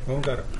ఓంకారం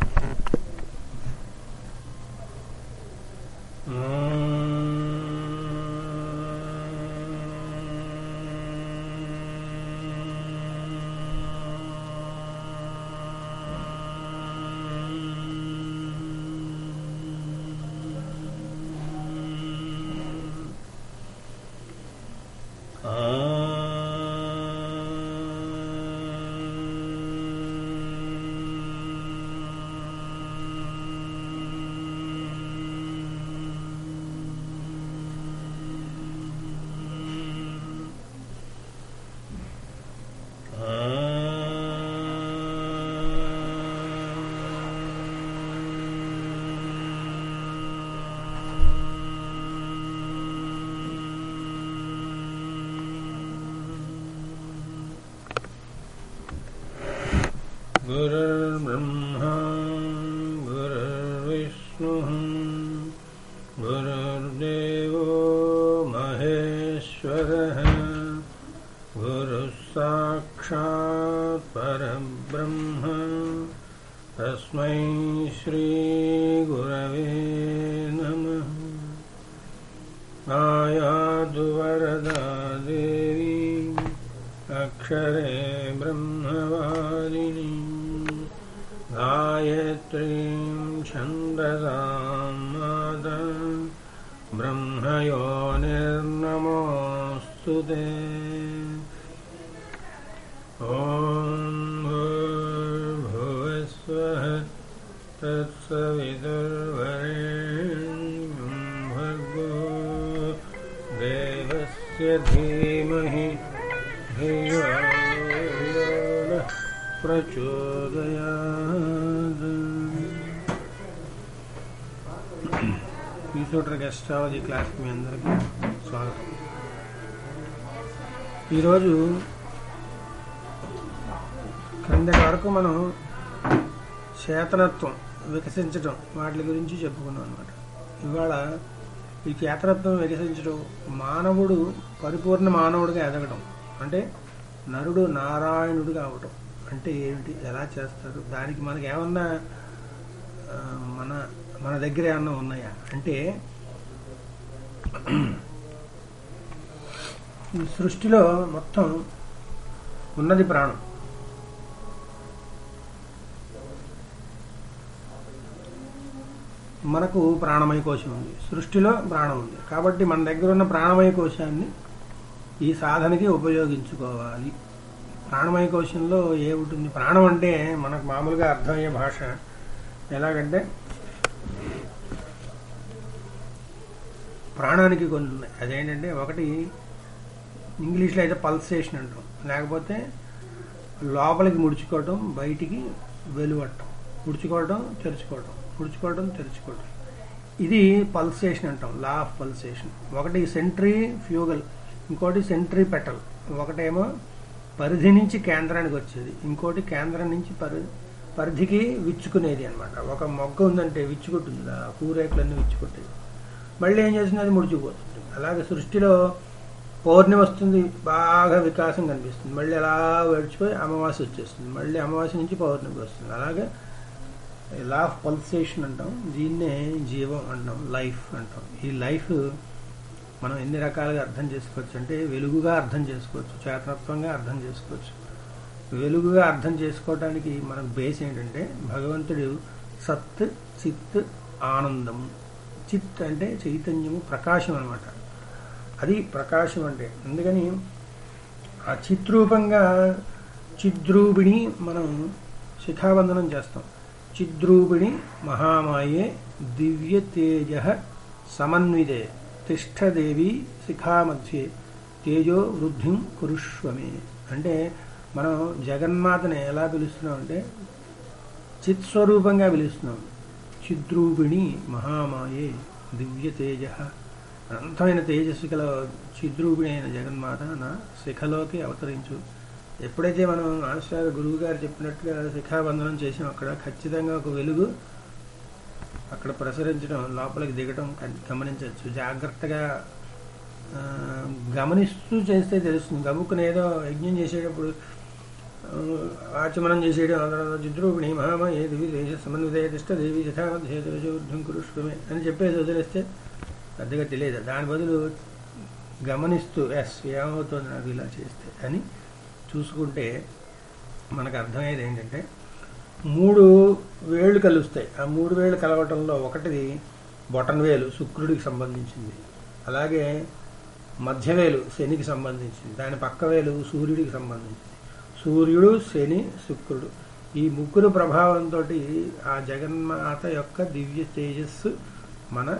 गुरुर्ब्रह्मा गुरुर्विष्णुः गुरुर्देवो महेश्वरः गुरुः साक्षात् परब्रह्म तस्मै श्रीगुरवे नमः आयातु वरदा देवी अक्षरे ब्रह्मवादिनी गायत्रीं छन्दसां माता ब्रह्मयोनिर्नमोऽस्तु ते ॐ भूर्भुवस्वः तत्सवितुर्वरेण्यं भर्गो देवस्य धीमहि धियो यो नः ప్రచోదయాత్ ఈసోటర్ గెస్ట్రాలజీ క్లాస్కి మీ అందరికీ స్వాగతం ఈరోజు క్రిందటి వరకు మనం చేతనత్వం వికసించటం వాటి గురించి చెప్పుకున్నాం అనమాట ఇవాళ ఈ చేతనత్వం వికసించడం మానవుడు పరిపూర్ణ మానవుడిగా ఎదగడం అంటే నరుడు నారాయణుడు కావటం అంటే ఏమిటి ఎలా చేస్తారు దానికి మనకి ఏమన్నా ఆ, మన మన దగ్గర ఏమన్నా ఉన్నాయా అంటే ఈ సృష్టిలో మొత్తం ఉన్నది ప్రాణం మనకు ప్రాణమయ కోశం ఉంది సృష్టిలో ప్రాణం ఉంది కాబట్టి మన దగ్గర ఉన్న ప్రాణమయ కోశాన్ని ఈ సాధనకి ఉపయోగించుకోవాలి ప్రాణమయ కోశంలో ఏముంటుంది ప్రాణం అంటే మనకు మామూలుగా అర్థమయ్యే భాష ఎలాగంటే ప్రాణానికి కొన్ని ఉన్నాయి అదేంటంటే ఒకటి ఇంగ్లీష్లో అయితే పల్సేషన్ అంటాం లేకపోతే లోపలికి ముడుచుకోవటం బయటికి వెలువట్టం ముడుచుకోవటం తెరుచుకోవటం ముడుచుకోవటం తెరుచుకోవటం ఇది పల్సేషన్ అంటాం లా ఆఫ్ పల్సేషన్ ఒకటి సెంట్రీ ఫ్యూగల్ ఇంకోటి సెంట్రీ పెటల్ ఒకటేమో పరిధి నుంచి కేంద్రానికి వచ్చేది ఇంకోటి కేంద్రం నుంచి పరి పరిధికి విచ్చుకునేది అనమాట ఒక మొగ్గ ఉందంటే విచ్చుకుంటుంది ఆ పూరేకులన్నీ విచ్చుకుంటుంది మళ్ళీ ఏం చేస్తుంది అది ముడిచిపోతుంది అలాగే సృష్టిలో పౌర్ణమి వస్తుంది బాగా వికాసం కనిపిస్తుంది మళ్ళీ అలా గడిచిపోయి అమావాస్య వచ్చేస్తుంది మళ్ళీ అమావాస్య నుంచి పౌర్ణమి వస్తుంది అలాగే లా ఆఫ్ పల్సేషన్ అంటాం దీన్నే జీవం అంటాం లైఫ్ అంటాం ఈ లైఫ్ మనం ఎన్ని రకాలుగా అర్థం చేసుకోవచ్చు అంటే వెలుగుగా అర్థం చేసుకోవచ్చు చేతనత్వంగా అర్థం చేసుకోవచ్చు వెలుగుగా అర్థం చేసుకోవడానికి మనకు బేస్ ఏంటంటే భగవంతుడు సత్ చిత్ ఆనందము చిత్ అంటే చైతన్యము ప్రకాశం అనమాట అది ప్రకాశం అంటే అందుకని ఆ చిత్రూపంగా చిద్రూపిణి మనం శిఖాబంధనం చేస్తాం చిద్రూపిణి మహామాయే దివ్య తేజ సమన్వితే తిష్టదేవి శిఖామధ్యే తేజో వృద్ధిం కురుష్వమే అంటే మనం జగన్మాతని ఎలా పిలుస్తున్నాం అంటే చిత్స్వరూపంగా పిలుస్తున్నాం చిద్రూపిణి మహామాయే దివ్య తేజ అనంతమైన తేజస్సు గల చిద్రూపిణి అయిన జగన్మాత నా శిఖలోకి అవతరించు ఎప్పుడైతే మనం ఆచార్య గురువు గారు చెప్పినట్టుగా శిఖాబంధనం చేసాం అక్కడ ఖచ్చితంగా ఒక వెలుగు అక్కడ ప్రసరించడం లోపలికి దిగడం గమనించవచ్చు జాగ్రత్తగా ఆ, గమనిస్తూ చేస్తే తెలుస్తుంది గబుక్కున ఏదో యజ్ఞం చేసేటప్పుడు ఆచమనం చేసేయడం అందరం చిద్రూపిణి మహామ ఏ దివి దేశ సమన్విత తిష్ట దేవి యథావధేతుర్ధం కురుష్వమే అని చెప్పేసి వదిలేస్తే పెద్దగా తెలియదు దాని బదులు గమనిస్తూ ఎస్ ఏమవుతుంది నాకు ఇలా చేస్తే అని చూసుకుంటే మనకు అర్థమయ్యేది ఏంటంటే మూడు వేళ్ళు కలుస్తాయి ఆ మూడు వేళ్ళు కలవటంలో ఒకటిది బొటన్ వేలు శుక్రుడికి సంబంధించింది అలాగే మధ్యవేలు శనికి సంబంధించింది దాని పక్క వేలు సూర్యుడికి సంబంధించింది సూర్యుడు శని శుక్రుడు ఈ ముగ్గురు ప్రభావంతో ఆ జగన్మాత యొక్క దివ్య తేజస్సు మన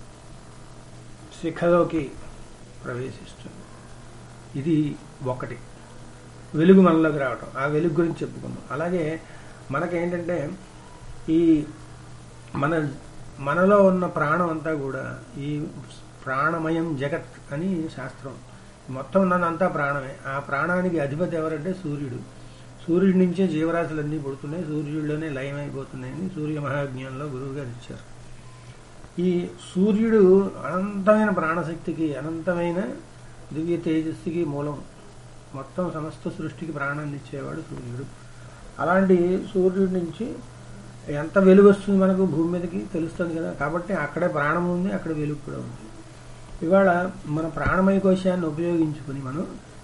శిఖలోకి ప్రవేశిస్తుంది ఇది ఒకటి వెలుగు మనలోకి రావటం ఆ వెలుగు గురించి చెప్పుకున్నాం అలాగే మనకేంటంటే ఈ మన మనలో ఉన్న ప్రాణం అంతా కూడా ఈ ప్రాణమయం జగత్ అని శాస్త్రం మొత్తం ఉన్నదంతా ప్రాణమే ఆ ప్రాణానికి అధిపతి ఎవరంటే సూర్యుడు సూర్యుడి నుంచే జీవరాశులన్నీ పుడుతున్నాయి సూర్యుడిలోనే లయమైపోతున్నాయని సూర్య మహాజ్ఞానంలో గురువు గారు ఇచ్చారు ఈ సూర్యుడు అనంతమైన ప్రాణశక్తికి అనంతమైన దివ్య తేజస్సుకి మూలం మొత్తం సమస్త సృష్టికి ప్రాణాన్ని ఇచ్చేవాడు సూర్యుడు అలాంటి సూర్యుడి నుంచి ఎంత వెలుగు వస్తుంది మనకు భూమి మీదకి తెలుస్తుంది కదా కాబట్టి అక్కడే ప్రాణం ఉంది అక్కడ వెలుగు కూడా ఉంది ఇవాళ మన ప్రాణమయ కోశాన్ని ఉపయోగించుకుని మనం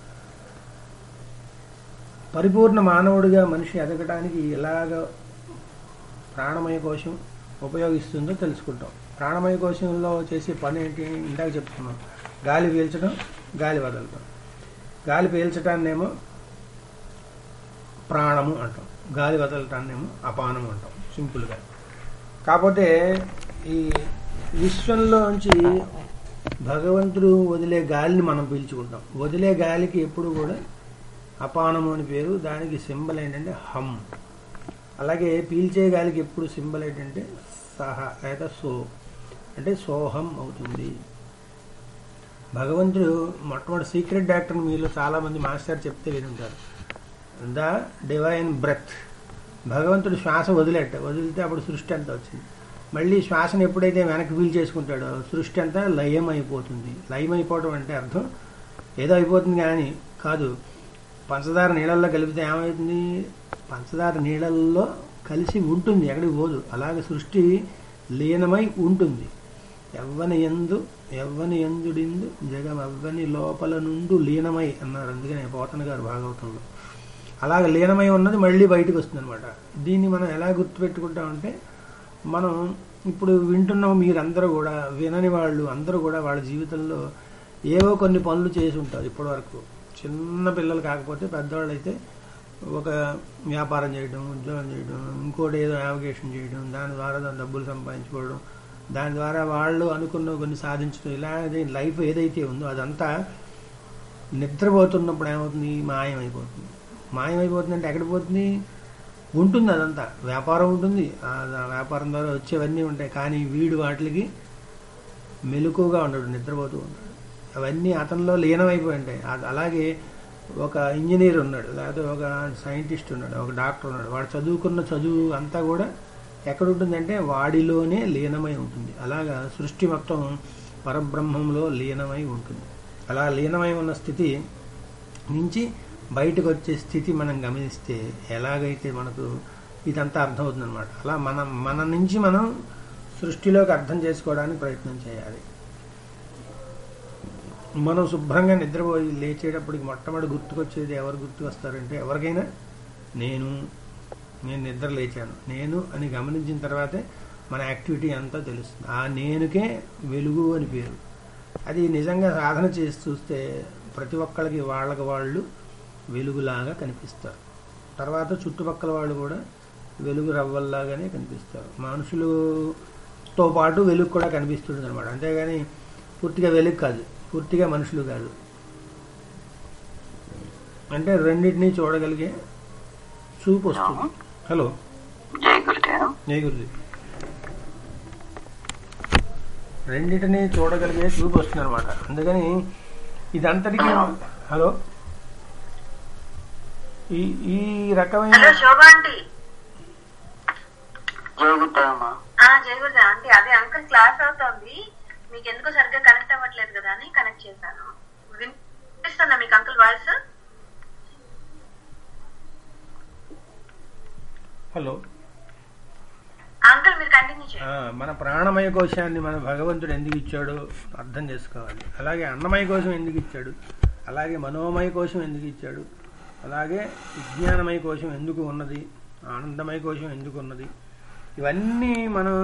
పరిపూర్ణ మానవుడిగా మనిషి ఎదగడానికి ఎలాగ ప్రాణమయ కోశం ఉపయోగిస్తుందో తెలుసుకుంటాం ప్రాణమయ కోశంలో చేసే పని ఏంటి ఇందాక చెప్తున్నాం గాలి పీల్చడం గాలి వదలటం గాలి పీల్చడాన్నేమో ప్రాణము అంటాం గాలి వదలటాన్నేమో అపానము అంటాం సింపుల్గా కాకపోతే ఈ విశ్వంలోంచి భగవంతుడు వదిలే గాలిని మనం పీల్చుకుంటాం వదిలే గాలికి ఎప్పుడు కూడా అపానము అని పేరు దానికి సింబల్ ఏంటంటే హమ్ అలాగే పీల్చే గాలికి ఎప్పుడు సింబల్ ఏంటంటే సహ లేదా సో అంటే సోహం అవుతుంది భగవంతుడు మొట్టమొదటి సీక్రెట్ డాక్టర్ మీలో చాలామంది మాస్టర్ చెప్తే వినుంటారు ద డివైన్ బ్రెత్ భగవంతుడు శ్వాస వదిలేట వదిలితే అప్పుడు సృష్టి అంతా వచ్చింది మళ్ళీ శ్వాసను ఎప్పుడైతే వెనక్కి ఫీల్ చేసుకుంటాడో సృష్టి అంతా లయం అయిపోతుంది లయం అయిపోవడం అంటే అర్థం ఏదో అయిపోతుంది కానీ కాదు పంచదార నీళ్ళల్లో కలిపితే ఏమవుతుంది పంచదార నీళ్ళల్లో కలిసి ఉంటుంది ఎక్కడికి పోదు అలాగే సృష్టి లీనమై ఉంటుంది ఎవ్వని ఎందు ఎవ్వని ఎందుడిందు జగం ఎవ్వని లోపల నుండు లీనమై అన్నారు అందుకనే పోతన గారు భాగవతంలో అలాగ లీనమై ఉన్నది మళ్ళీ బయటకు వస్తుంది అనమాట దీన్ని మనం ఎలా గుర్తుపెట్టుకుంటామంటే మనం ఇప్పుడు వింటున్న మీరందరూ కూడా వినని వాళ్ళు అందరూ కూడా వాళ్ళ జీవితంలో ఏవో కొన్ని పనులు చేసి ఉంటారు ఇప్పటి వరకు చిన్న పిల్లలు కాకపోతే పెద్దవాళ్ళు అయితే ఒక వ్యాపారం చేయడం ఉద్యోగం చేయడం ఇంకోటి ఏదో నావిగేషన్ చేయడం దాని ద్వారా దాని డబ్బులు సంపాదించుకోవడం దాని ద్వారా వాళ్ళు అనుకున్న కొన్ని సాధించడం ఇలాగే లైఫ్ ఏదైతే ఉందో అదంతా నిద్రపోతున్నప్పుడు ఏమవుతుంది మాయమైపోతుంది మాయమైపోతుంది అంటే ఎక్కడ పోతుంది ఉంటుంది అదంతా వ్యాపారం ఉంటుంది ఆ వ్యాపారం ద్వారా వచ్చేవన్నీ ఉంటాయి కానీ వీడు వాటికి మెలకుగా ఉండడు నిద్రపోతూ ఉంటాడు అవన్నీ అతనిలో లీనమైపోయి ఉంటాయి అ- అలాగే ఒక ఇంజనీర్ ఉన్నాడు లేకపోతే ఒక సైంటిస్ట్ ఉన్నాడు ఒక డాక్టర్ ఉన్నాడు వాడు చదువుకున్న చదువు అంతా కూడా ఎక్కడ ఉంటుందంటే వాడిలోనే లీనమై ఉంటుంది అలాగా సృష్టి మొత్తం పరబ్రహ్మంలో లీనమై ఉంటుంది అలా లీనమై ఉన్న స్థితి నుంచి బయటకు వచ్చే స్థితి మనం గమనిస్తే ఎలాగైతే మనకు ఇదంతా అర్థమవుతుంది అనమాట అలా మనం మన నుంచి మనం సృష్టిలోకి అర్థం చేసుకోవడానికి ప్రయత్నం చేయాలి మనం శుభ్రంగా నిద్రపోయి లేచేటప్పటికి మొట్టమొదటి గుర్తుకొచ్చేది ఎవరు గుర్తుకొస్తారంటే ఎవరికైనా నేను నేను నిద్ర లేచాను నేను అని గమనించిన తర్వాతే మన యాక్టివిటీ అంతా తెలుస్తుంది ఆ నేనుకే వెలుగు అని పేరు అది నిజంగా సాధన చేసి చూస్తే ప్రతి ఒక్కళ్ళకి వాళ్ళకి వాళ్ళు వెలుగులాగా కనిపిస్తారు తర్వాత చుట్టుపక్కల వాళ్ళు కూడా వెలుగు రవ్వల్లాగానే కనిపిస్తారు మనుషులతో పాటు వెలుగు కూడా కనిపిస్తుంది అనమాట అంతేగాని పూర్తిగా వెలుగు కాదు పూర్తిగా మనుషులు కాదు అంటే రెండింటినీ చూడగలిగే చూపు వస్తుంది హలో జై గురుదేవ్ జై గురుజీ రెండింటినీ చూడగలిగే చూపు వస్తుంది అనమాట అందుకని ఇదంతటికీ హలో ఈ ఈ రకమైన హలో శోభా ఆంటీ జై గురుదేవ్ అమ్మా ఆ జయగురుజ ఆంటీ అదే అంకుల్ క్లాస్ అవుతోంది మీకు ఎందుకు సరిగ్గా కనెక్ట్ అవ్వట్లేదు కదా అని కనెక్ట్ చేశాను వినిపిస్తుందా మీకు అంకుల్ వాయిస్ హలో అంకుల్ మీరు కంటిన్యూ చేయండి ఆ, మన ప్రాణమయ కోశాన్ని మన భగవంతుడు ఎందుకు ఇచ్చాడో అర్థం చేసుకోవాలి అలాగే అన్నమయ కోశం ఎందుకు ఇచ్చాడు అలాగే మనోమయ కోశం ఎందుకు ఇచ్చాడు అలాగే విజ్ఞానమయ కోశం ఎందుకు ఉన్నది ఆనందమయ కోశం ఎందుకు ఉన్నది ఇవన్నీ మనం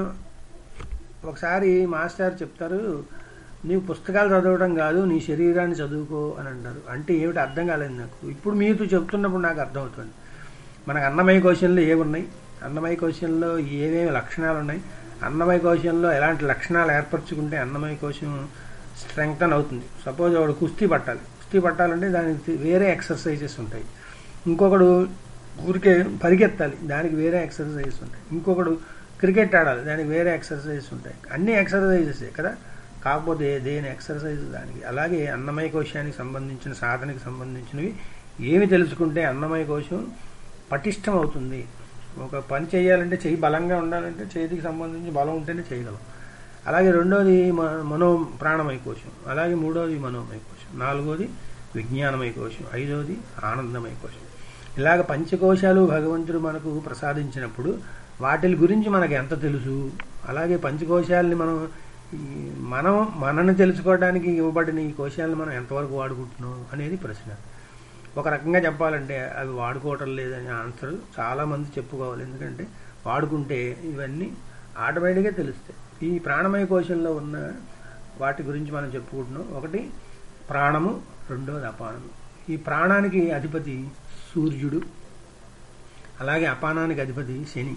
ఒకసారి మాస్టర్ చెప్తారు నీవు పుస్తకాలు చదవడం కాదు నీ శరీరాన్ని చదువుకో అని అంటారు అంటే ఏమిటి అర్థం కాలేదు నాకు ఇప్పుడు మీతో చెప్తున్నప్పుడు నాకు అర్థమవుతుంది మనకు అన్నమయ కోశంలో ఏమున్నాయి అన్నమయ కోశంలో ఏమేమి లక్షణాలు ఉన్నాయి అన్నమయ కోశంలో ఎలాంటి లక్షణాలు ఏర్పరచుకుంటే అన్నమయ కోశం స్ట్రెంగ్తన్ అవుతుంది సపోజ్ వాడు కుస్తీ పట్టాలి కుస్తీ పట్టాలంటే దానికి వేరే ఎక్సర్సైజెస్ ఉంటాయి ఇంకొకడు ఊరికే పరిగెత్తాలి దానికి వేరే ఎక్సర్సైజెస్ ఉంటాయి ఇంకొకడు క్రికెట్ ఆడాలి దానికి వేరే ఎక్సర్సైజెస్ ఉంటాయి అన్ని ఎక్సర్సైజెస్ కదా కాకపోతే దేని ఎక్సర్సైజ్ దానికి అలాగే అన్నమయ కోశానికి సంబంధించిన సాధనకి సంబంధించినవి ఏమి తెలుసుకుంటే అన్నమయ కోశం పటిష్టం అవుతుంది ఒక పని చేయాలంటే చెయ్యి బలంగా ఉండాలంటే చేతికి సంబంధించి బలం ఉంటేనే చేయగలం అలాగే రెండోది మ- మనో ప్రాణమయ కోశం అలాగే మూడోది మనోమయ కోశం నాలుగోది విజ్ఞానమయ కోశం ఐదోది ఆనందమయ కోశం ఇలాగ పంచకోశాలు భగవంతుడు మనకు ప్రసాదించినప్పుడు వాటి గురించి మనకు ఎంత తెలుసు అలాగే పంచకోశాలని మనం ఈ మనం మనని తెలుసుకోవడానికి ఇవ్వబడిన ఈ కోశాలను మనం ఎంతవరకు వాడుకుంటున్నాం అనేది ప్రశ్న ఒక రకంగా చెప్పాలంటే అవి వాడుకోవటం లేదనే ఆన్సర్ చాలా మంది చెప్పుకోవాలి ఎందుకంటే వాడుకుంటే ఇవన్నీ ఆటోమేటిక్గా తెలుస్తాయి ఈ ప్రాణమయ కోశంలో ఉన్న వాటి గురించి మనం చెప్పుకుంటున్నాం ఒకటి ప్రాణము రెండోది అపానము ఈ ప్రాణానికి అధిపతి సూర్యుడు అలాగే అపానానికి అధిపతి శని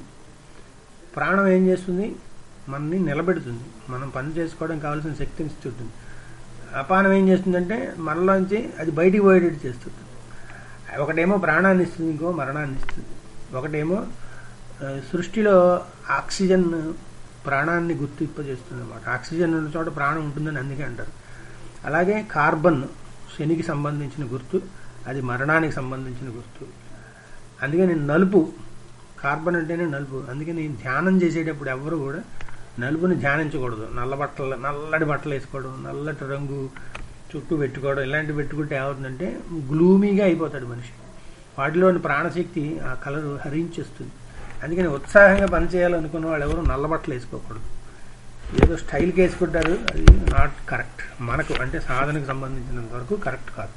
ప్రాణం ఏం చేస్తుంది మనని నిలబెడుతుంది మనం పని చేసుకోవడం కావాల్సిన శక్తిని ఇస్తుంది అపానం ఏం చేస్తుందంటే మనలోంచి అది బయటికి పోయేటట్టు చేస్తుంది ఒకటేమో ప్రాణాన్ని ఇస్తుంది ఇంకో మరణాన్ని ఇస్తుంది ఒకటేమో ఆ, సృష్టిలో ఆక్సిజన్ ప్రాణాన్ని గుర్తింపజేస్తుంది అనమాట ఆక్సిజన్ ఉన్న చోట ప్రాణం ఉంటుందని అందుకే అంటారు అలాగే కార్బన్ శనికి సంబంధించిన గుర్తు అది మరణానికి సంబంధించిన గుర్తు అందుకని నలుపు కార్బన్ అంటేనే నలుపు అందుకని ధ్యానం చేసేటప్పుడు ఎవరు కూడా నలుపుని ధ్యానించకూడదు నల్ల బట్టలు నల్లటి బట్టలు వేసుకోవడం నల్లటి రంగు చుట్టూ పెట్టుకోవడం ఇలాంటివి పెట్టుకుంటే ఏమవుతుందంటే గ్లూమీగా అయిపోతాడు మనిషి వాటిలోని ప్రాణశక్తి ఆ కలర్ హరించేస్తుంది అందుకని ఉత్సాహంగా పనిచేయాలనుకున్న వాళ్ళు ఎవరు నల్ల బట్టలు వేసుకోకూడదు ఏదో స్టైల్కి వేసుకుంటారు అది నాట్ కరెక్ట్ మనకు అంటే సాధనకు సంబంధించినంత వరకు కరెక్ట్ కాదు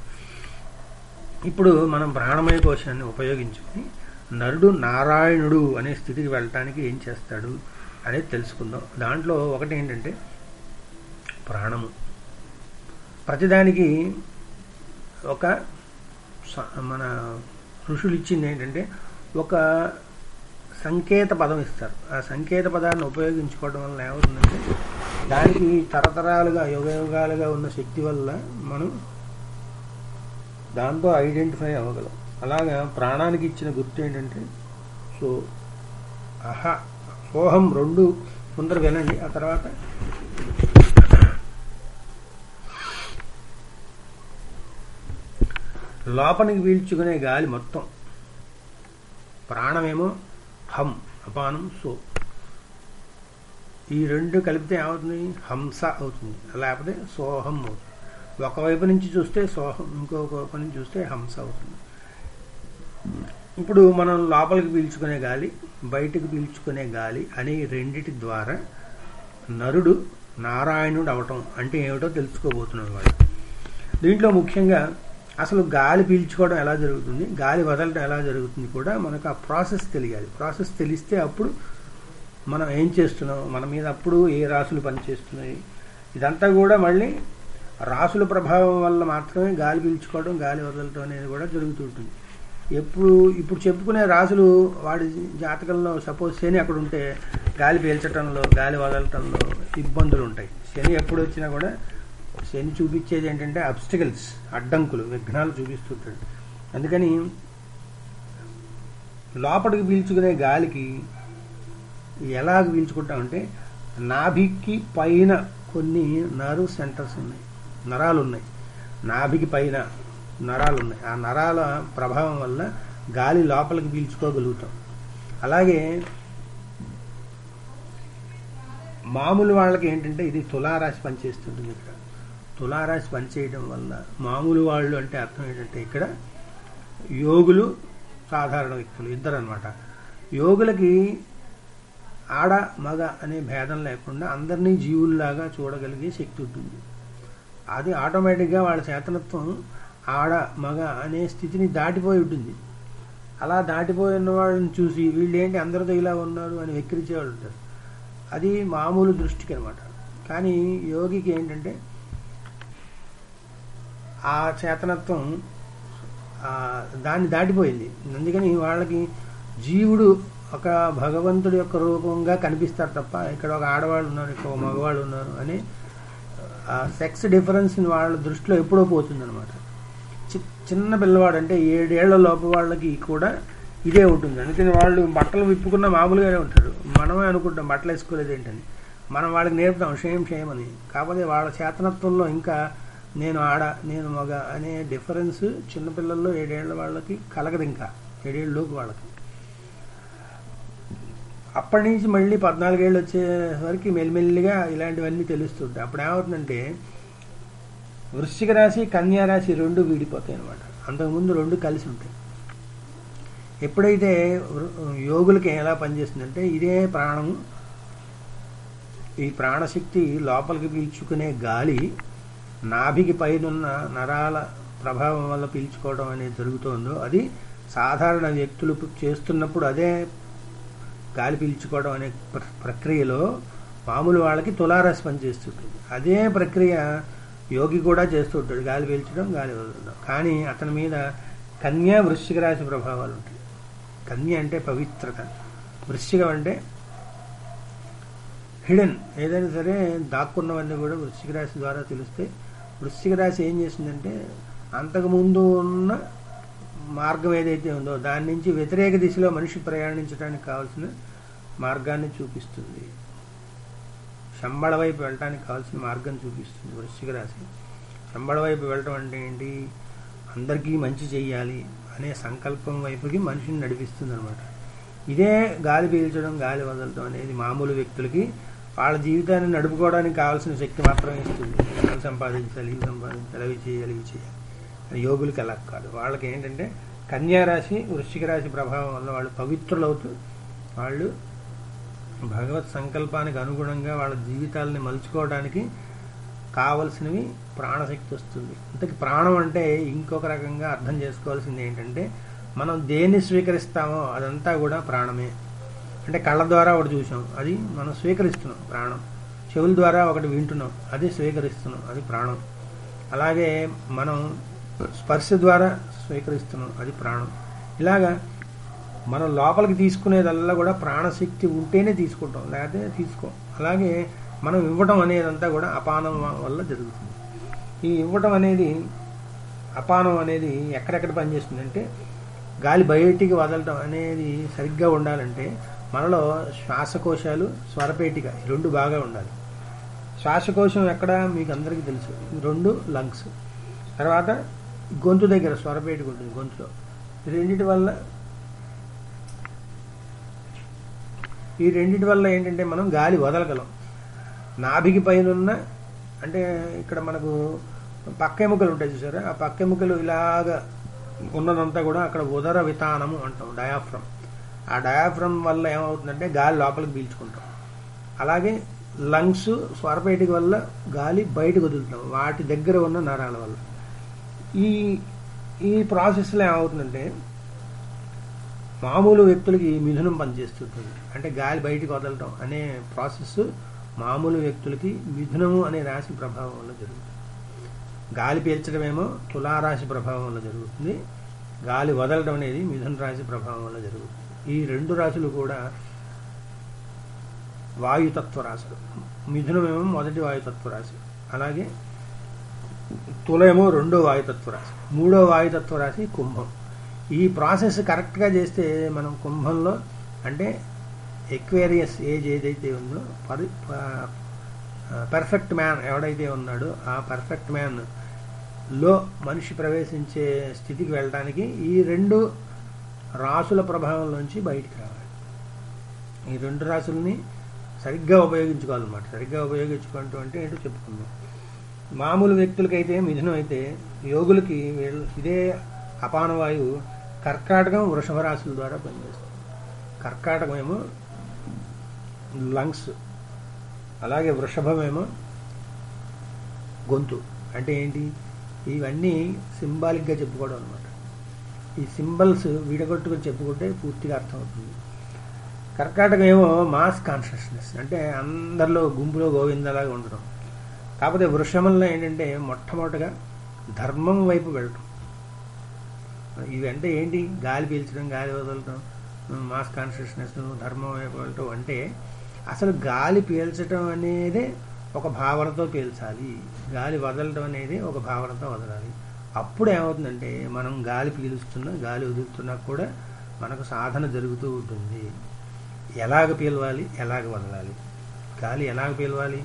ఇప్పుడు మనం ప్రాణమయ కోశాన్ని ఉపయోగించుకుని నరుడు నారాయణుడు అనే స్థితికి వెళ్ళటానికి ఏం చేస్తాడు అనేది తెలుసుకుందాం దాంట్లో ఒకటి ఏంటంటే ప్రాణము ప్రతిదానికి ఒక స- మన ఋషులు ఇచ్చింది ఏంటంటే ఒక సంకేత పదం ఇస్తారు ఆ సంకేత పదాన్ని ఉపయోగించుకోవడం వల్ల ఏమవుతుందంటే దానికి తరతరాలుగా యుగయుగాలుగా ఉన్న శక్తి వల్ల మనం దాంతో ఐడెంటిఫై అవ్వగలం అలాగా ప్రాణానికి ఇచ్చిన గుర్తు ఏంటంటే సో అహ సోహం రెండు ముందర వినండి ఆ తర్వాత లోపలికి పీల్చుకునే గాలి మొత్తం ప్రాణమేమో హం అపానం సో ఈ రెండు కలిపితే ఏమవుతుంది హంస అవుతుంది లేకపోతే సోహం అవుతుంది ఒకవైపు నుంచి చూస్తే సోహం ఇంకొక వైపు నుంచి చూస్తే హంస అవుతుంది ఇప్పుడు మనం లోపలికి పీల్చుకునే గాలి బయటకు పీల్చుకునే గాలి అనే ఈ రెండిటి ద్వారా నరుడు నారాయణుడు అవటం అంటే ఏమిటో తెలుసుకోబోతున్నాం వాడు దీంట్లో ముఖ్యంగా అసలు గాలి పీల్చుకోవడం ఎలా జరుగుతుంది గాలి వదలడం ఎలా జరుగుతుంది కూడా మనకు ఆ ప్రాసెస్ తెలియాలి ప్రాసెస్ తెలిస్తే అప్పుడు మనం ఏం చేస్తున్నాం మన మీద అప్పుడు ఏ రాసులు పనిచేస్తున్నాయి ఇదంతా కూడా మళ్ళీ రాసుల ప్రభావం వల్ల మాత్రమే గాలి పీల్చుకోవడం గాలి వదలటం అనేది కూడా జరుగుతుంటుంది ఎప్పుడు ఇప్పుడు చెప్పుకునే రాసులు వాడి జాతకంలో సపోజ్ శని అక్కడ ఉంటే గాలి పీల్చటంలో గాలి వదలటంలో ఇబ్బందులు ఉంటాయి శని ఎప్పుడు వచ్చినా కూడా శని చూపించేది ఏంటంటే అబ్స్టికల్స్ అడ్డంకులు విఘ్నాలు చూపిస్తుంటాడు అందుకని లోపలికి పీల్చుకునే గాలికి ఎలాగ పీల్చుకుంటామంటే నాభికి పైన కొన్ని నర్వ్ సెంటర్స్ ఉన్నాయి నరాలు ఉన్నాయి నాభికి పైన నరాలు ఉన్నాయి ఆ నరాల ప్రభావం వల్ల గాలి లోపలికి పీల్చుకోగలుగుతాం అలాగే మామూలు వాళ్ళకి ఏంటంటే ఇది తులారాశి పనిచేస్తుంటుంది ఇక్కడ తులారాశి పనిచేయడం వల్ల మామూలు వాళ్ళు అంటే అర్థం ఏంటంటే ఇక్కడ యోగులు సాధారణ వ్యక్తులు ఇద్దరు అనమాట యోగులకి ఆడ మగ అనే భేదం లేకుండా అందరినీ జీవుల్లాగా చూడగలిగే శక్తి ఉంటుంది అది ఆటోమేటిక్గా వాళ్ళ చేతనత్వం ఆడ మగ అనే స్థితిని దాటిపోయి ఉంటుంది అలా దాటిపోయిన వాళ్ళని చూసి వీళ్ళు ఏంటి అందరితో ఇలా ఉన్నారు అని వెక్కిరించే వాళ్ళు ఉంటారు అది మామూలు దృష్టికి అనమాట కానీ యోగికి ఏంటంటే ఆ చేతనత్వం ఆ, దాన్ని దాటిపోయింది అందుకని వాళ్ళకి జీవుడు ఒక భగవంతుడి యొక్క రూపంగా కనిపిస్తారు తప్ప ఇక్కడ ఒక ఆడవాళ్ళు ఉన్నారు ఇక్కడ ఒక మగవాళ్ళు ఉన్నారు అని ఆ సెక్స్ డిఫరెన్స్ వాళ్ళ దృష్టిలో ఎప్పుడో పోతుందన్నమాట చి చిన్న పిల్లవాడు అంటే ఏడేళ్ల లోపు వాళ్ళకి కూడా ఇదే ఉంటుంది అందుకని వాళ్ళు బట్టలు విప్పుకున్న మామూలుగానే ఉంటారు మనమే అనుకుంటాం బట్టలు వేసుకోలేదు ఏంటని మనం వాళ్ళకి నేర్పుతాం షేమ్ షేమ్ అని కాకపోతే వాళ్ళ చేతనత్వంలో ఇంకా నేను ఆడ నేను మగ అనే డిఫరెన్స్ చిన్నపిల్లల్లో ఏడేళ్ల వాళ్ళకి కలగదు ఇంకా ఏడేళ్ళలోకి వాళ్ళకి అప్పటి నుంచి మళ్ళీ పద్నాలుగేళ్ళు వచ్చే వరకు మెల్లిమెల్లిగా ఇలాంటివన్నీ తెలుస్తుంటాయి అప్పుడు ఏమవుతుందంటే వృశ్చిక రాశి కన్యా రాశి రెండు వీడిపోతాయి అనమాట అంతకుముందు రెండు కలిసి ఉంటాయి ఎప్పుడైతే వృ- యోగులకి ఎలా పనిచేస్తుందంటే ఇదే ప్రాణము ఈ ప్రాణశక్తి లోపలికి పీల్చుకునే గాలి నాభికి పైనున్న నరాల ప్రభావం వల్ల పీల్చుకోవడం అనేది జరుగుతుందో అది సాధారణ వ్యక్తులు చేస్తున్నప్పుడు అదే గాలి పీల్చుకోవడం అనే ప్ర- ప్రక్రియలో మామూలు వాళ్ళకి తులారస్ పనిచేస్తుంటుంది అదే ప్రక్రియ యోగి కూడా చేస్తుంటాడు గాలి పీల్చడం గాలి వదలడం కానీ అతని మీద కన్యా వృశ్చిక రాశి ప్రభావాలు ఉంటాయి కన్య అంటే పవిత్రత వృశ్చికం అంటే హిడెన్ ఏదైనా సరే దాక్కున్నవన్నీ కూడా వృశ్చిక రాశి ద్వారా తెలిస్తే వృశ్చిక రాశి ఏం చేసిందంటే అంతకుముందు ఉన్న మార్గం ఏదైతే ఉందో దాని నుంచి వ్యతిరేక దిశలో మనిషి ప్రయాణించడానికి కావాల్సిన మార్గాన్ని చూపిస్తుంది శంబళ వైపు వెళ్ళటానికి కావాల్సిన మార్గం చూపిస్తుంది వృశ్చిక రాశి శంబళ వైపు వెళ్ళటం అంటే ఏంటి అందరికీ మంచి చెయ్యాలి అనే సంకల్పం వైపుకి మనిషిని నడిపిస్తుంది అనమాట ఇదే గాలి పీల్చడం గాలి వదలటం అనేది మామూలు వ్యక్తులకి వాళ్ళ జీవితాన్ని నడుపుకోవడానికి కావాల్సిన శక్తి మాత్రమే ఇస్తుంది అవి సంపాదించాలి ఇవి సంపాదించాలి అవి చేయాలి ఇవి చేయాలి అని యోగులకి అలా కాదు వాళ్ళకి ఏంటంటే కన్యా రాశి వృశ్చిక రాశి ప్రభావం వల్ల వాళ్ళు పవిత్రులవుతూ వాళ్ళు భగవత్ సంకల్పానికి అనుగుణంగా వాళ్ళ జీవితాలని మలుచుకోవడానికి కావలసినవి ప్రాణశక్తి వస్తుంది ఇంతకి ప్రాణం అంటే ఇంకొక రకంగా అర్థం చేసుకోవాల్సింది ఏంటంటే మనం దేన్ని స్వీకరిస్తామో అదంతా కూడా ప్రాణమే అంటే కళ్ళ ద్వారా ఒకటి చూసాం అది మనం స్వీకరిస్తున్నాం ప్రాణం చెవుల ద్వారా ఒకటి వింటున్నాం అది స్వీకరిస్తున్నాం అది ప్రాణం అలాగే మనం స్పర్శ ద్వారా స్వీకరిస్తున్నాం అది ప్రాణం ఇలాగా మనం లోపలికి తీసుకునేదల్లా కూడా ప్రాణశక్తి ఉంటేనే తీసుకుంటాం లేకపోతే తీసుకోం అలాగే మనం ఇవ్వటం అనేదంతా కూడా అపానం వల్ల జరుగుతుంది ఈ ఇవ్వటం అనేది అపానం అనేది ఎక్కడెక్కడ పనిచేస్తుందంటే గాలి బయటికి వదలటం అనేది సరిగ్గా ఉండాలంటే మనలో శ్వాసకోశాలు స్వరపేటిక ఈ రెండు బాగా ఉండాలి శ్వాసకోశం ఎక్కడ మీకు అందరికీ తెలుసు ఈ రెండు లంగ్స్ తర్వాత గొంతు దగ్గర స్వరపేటిక ఉంటుంది గొంతులో ఈ రెండింటి వల్ల ఈ రెండింటి వల్ల ఏంటంటే మనం గాలి వదలగలం నాభికి పైన ఉన్న అంటే ఇక్కడ మనకు పక్క ఎముకలు ఉంటాయి చూసారా ఆ పక్క ఎముకలు ఇలాగా ఉన్నదంతా కూడా అక్కడ ఉదర వితానము అంటాం డయాఫ్రమ్ ఆ డయాఫ్రమ్ వల్ల ఏమవుతుందంటే గాలి లోపలికి పీల్చుకుంటాం అలాగే లంగ్స్ స్వరపేటిక వల్ల గాలి బయటకు వదులుతాం వాటి దగ్గర ఉన్న నరాల వల్ల ఈ ఈ ప్రాసెస్లో ఏమవుతుందంటే మామూలు వ్యక్తులకి మిథునం పనిచేస్తుంటుంది అంటే గాలి బయటికి వదలటం అనే ప్రాసెస్ మామూలు వ్యక్తులకి మిథునము అనే రాశి ప్రభావం వల్ల జరుగుతుంది గాలి పీల్చడమేమో తులారాశి ప్రభావం వల్ల జరుగుతుంది గాలి వదలడం అనేది మిథున రాశి ప్రభావం వల్ల జరుగుతుంది ఈ రెండు రాశులు కూడా వాయుతత్వ రాశులు మిథునమేమో మొదటి వాయుతత్వ రాశి అలాగే తులేమో రెండో వాయుతత్వ రాశి మూడో వాయుతత్వ రాశి కుంభం ఈ ప్రాసెస్ కరెక్ట్గా చేస్తే మనం కుంభంలో అంటే ఎక్వేరియస్ ఏజ్ ఏదైతే ఉందో పరి పర్ఫెక్ట్ మ్యాన్ ఎవడైతే ఉన్నాడో ఆ పర్ఫెక్ట్ మ్యాన్ లో మనిషి ప్రవేశించే స్థితికి వెళ్ళడానికి ఈ రెండు రాసుల ప్రభావంలోంచి బయటికి రావాలి ఈ రెండు రాసుల్ని సరిగ్గా ఉపయోగించుకోవాలన్నమాట సరిగ్గా ఉపయోగించుకుంటూ అంటే ఏంటో చెప్పుకుందాం మామూలు వ్యక్తులకైతే మిథునం అయితే యోగులకి వీళ్ళు ఇదే అపానవాయువు కర్కాటకం వృషభ రాశుల ద్వారా పనిచేస్తుంది కర్కాటకం ఏమో లంగ్స్ అలాగే వృషభమేమో గొంతు అంటే ఏంటి ఇవన్నీ సింబాలిక్గా చెప్పుకోవడం అనమాట ఈ సింబల్స్ విడగొట్టుకొని చెప్పుకుంటే పూర్తిగా అర్థమవుతుంది కర్కాటకం ఏమో మాస్ కాన్షియస్నెస్ అంటే అందరిలో గుంపులో గోవిందలాగా ఉండడం కాకపోతే వృషభంలో ఏంటంటే మొట్టమొదటిగా ధర్మం వైపు వెళ్ళటం ఇవి అంటే ఏంటి గాలి పీల్చడం గాలి వదలటం మాస్ కాన్షియస్నెస్ ధర్మం వైపు వెళ్ళటం అంటే అసలు గాలి పీల్చడం అనేది ఒక భావనతో పీల్చాలి గాలి వదలటం అనేది ఒక భావనతో వదలాలి అప్పుడు ఏమవుతుందంటే మనం గాలి పీలుస్తున్నా గాలి వదులుతున్నా కూడా మనకు సాధన జరుగుతూ ఉంటుంది ఎలాగ పీలవాలి ఎలాగ వదలాలి గాలి ఎలాగ పీలవాలి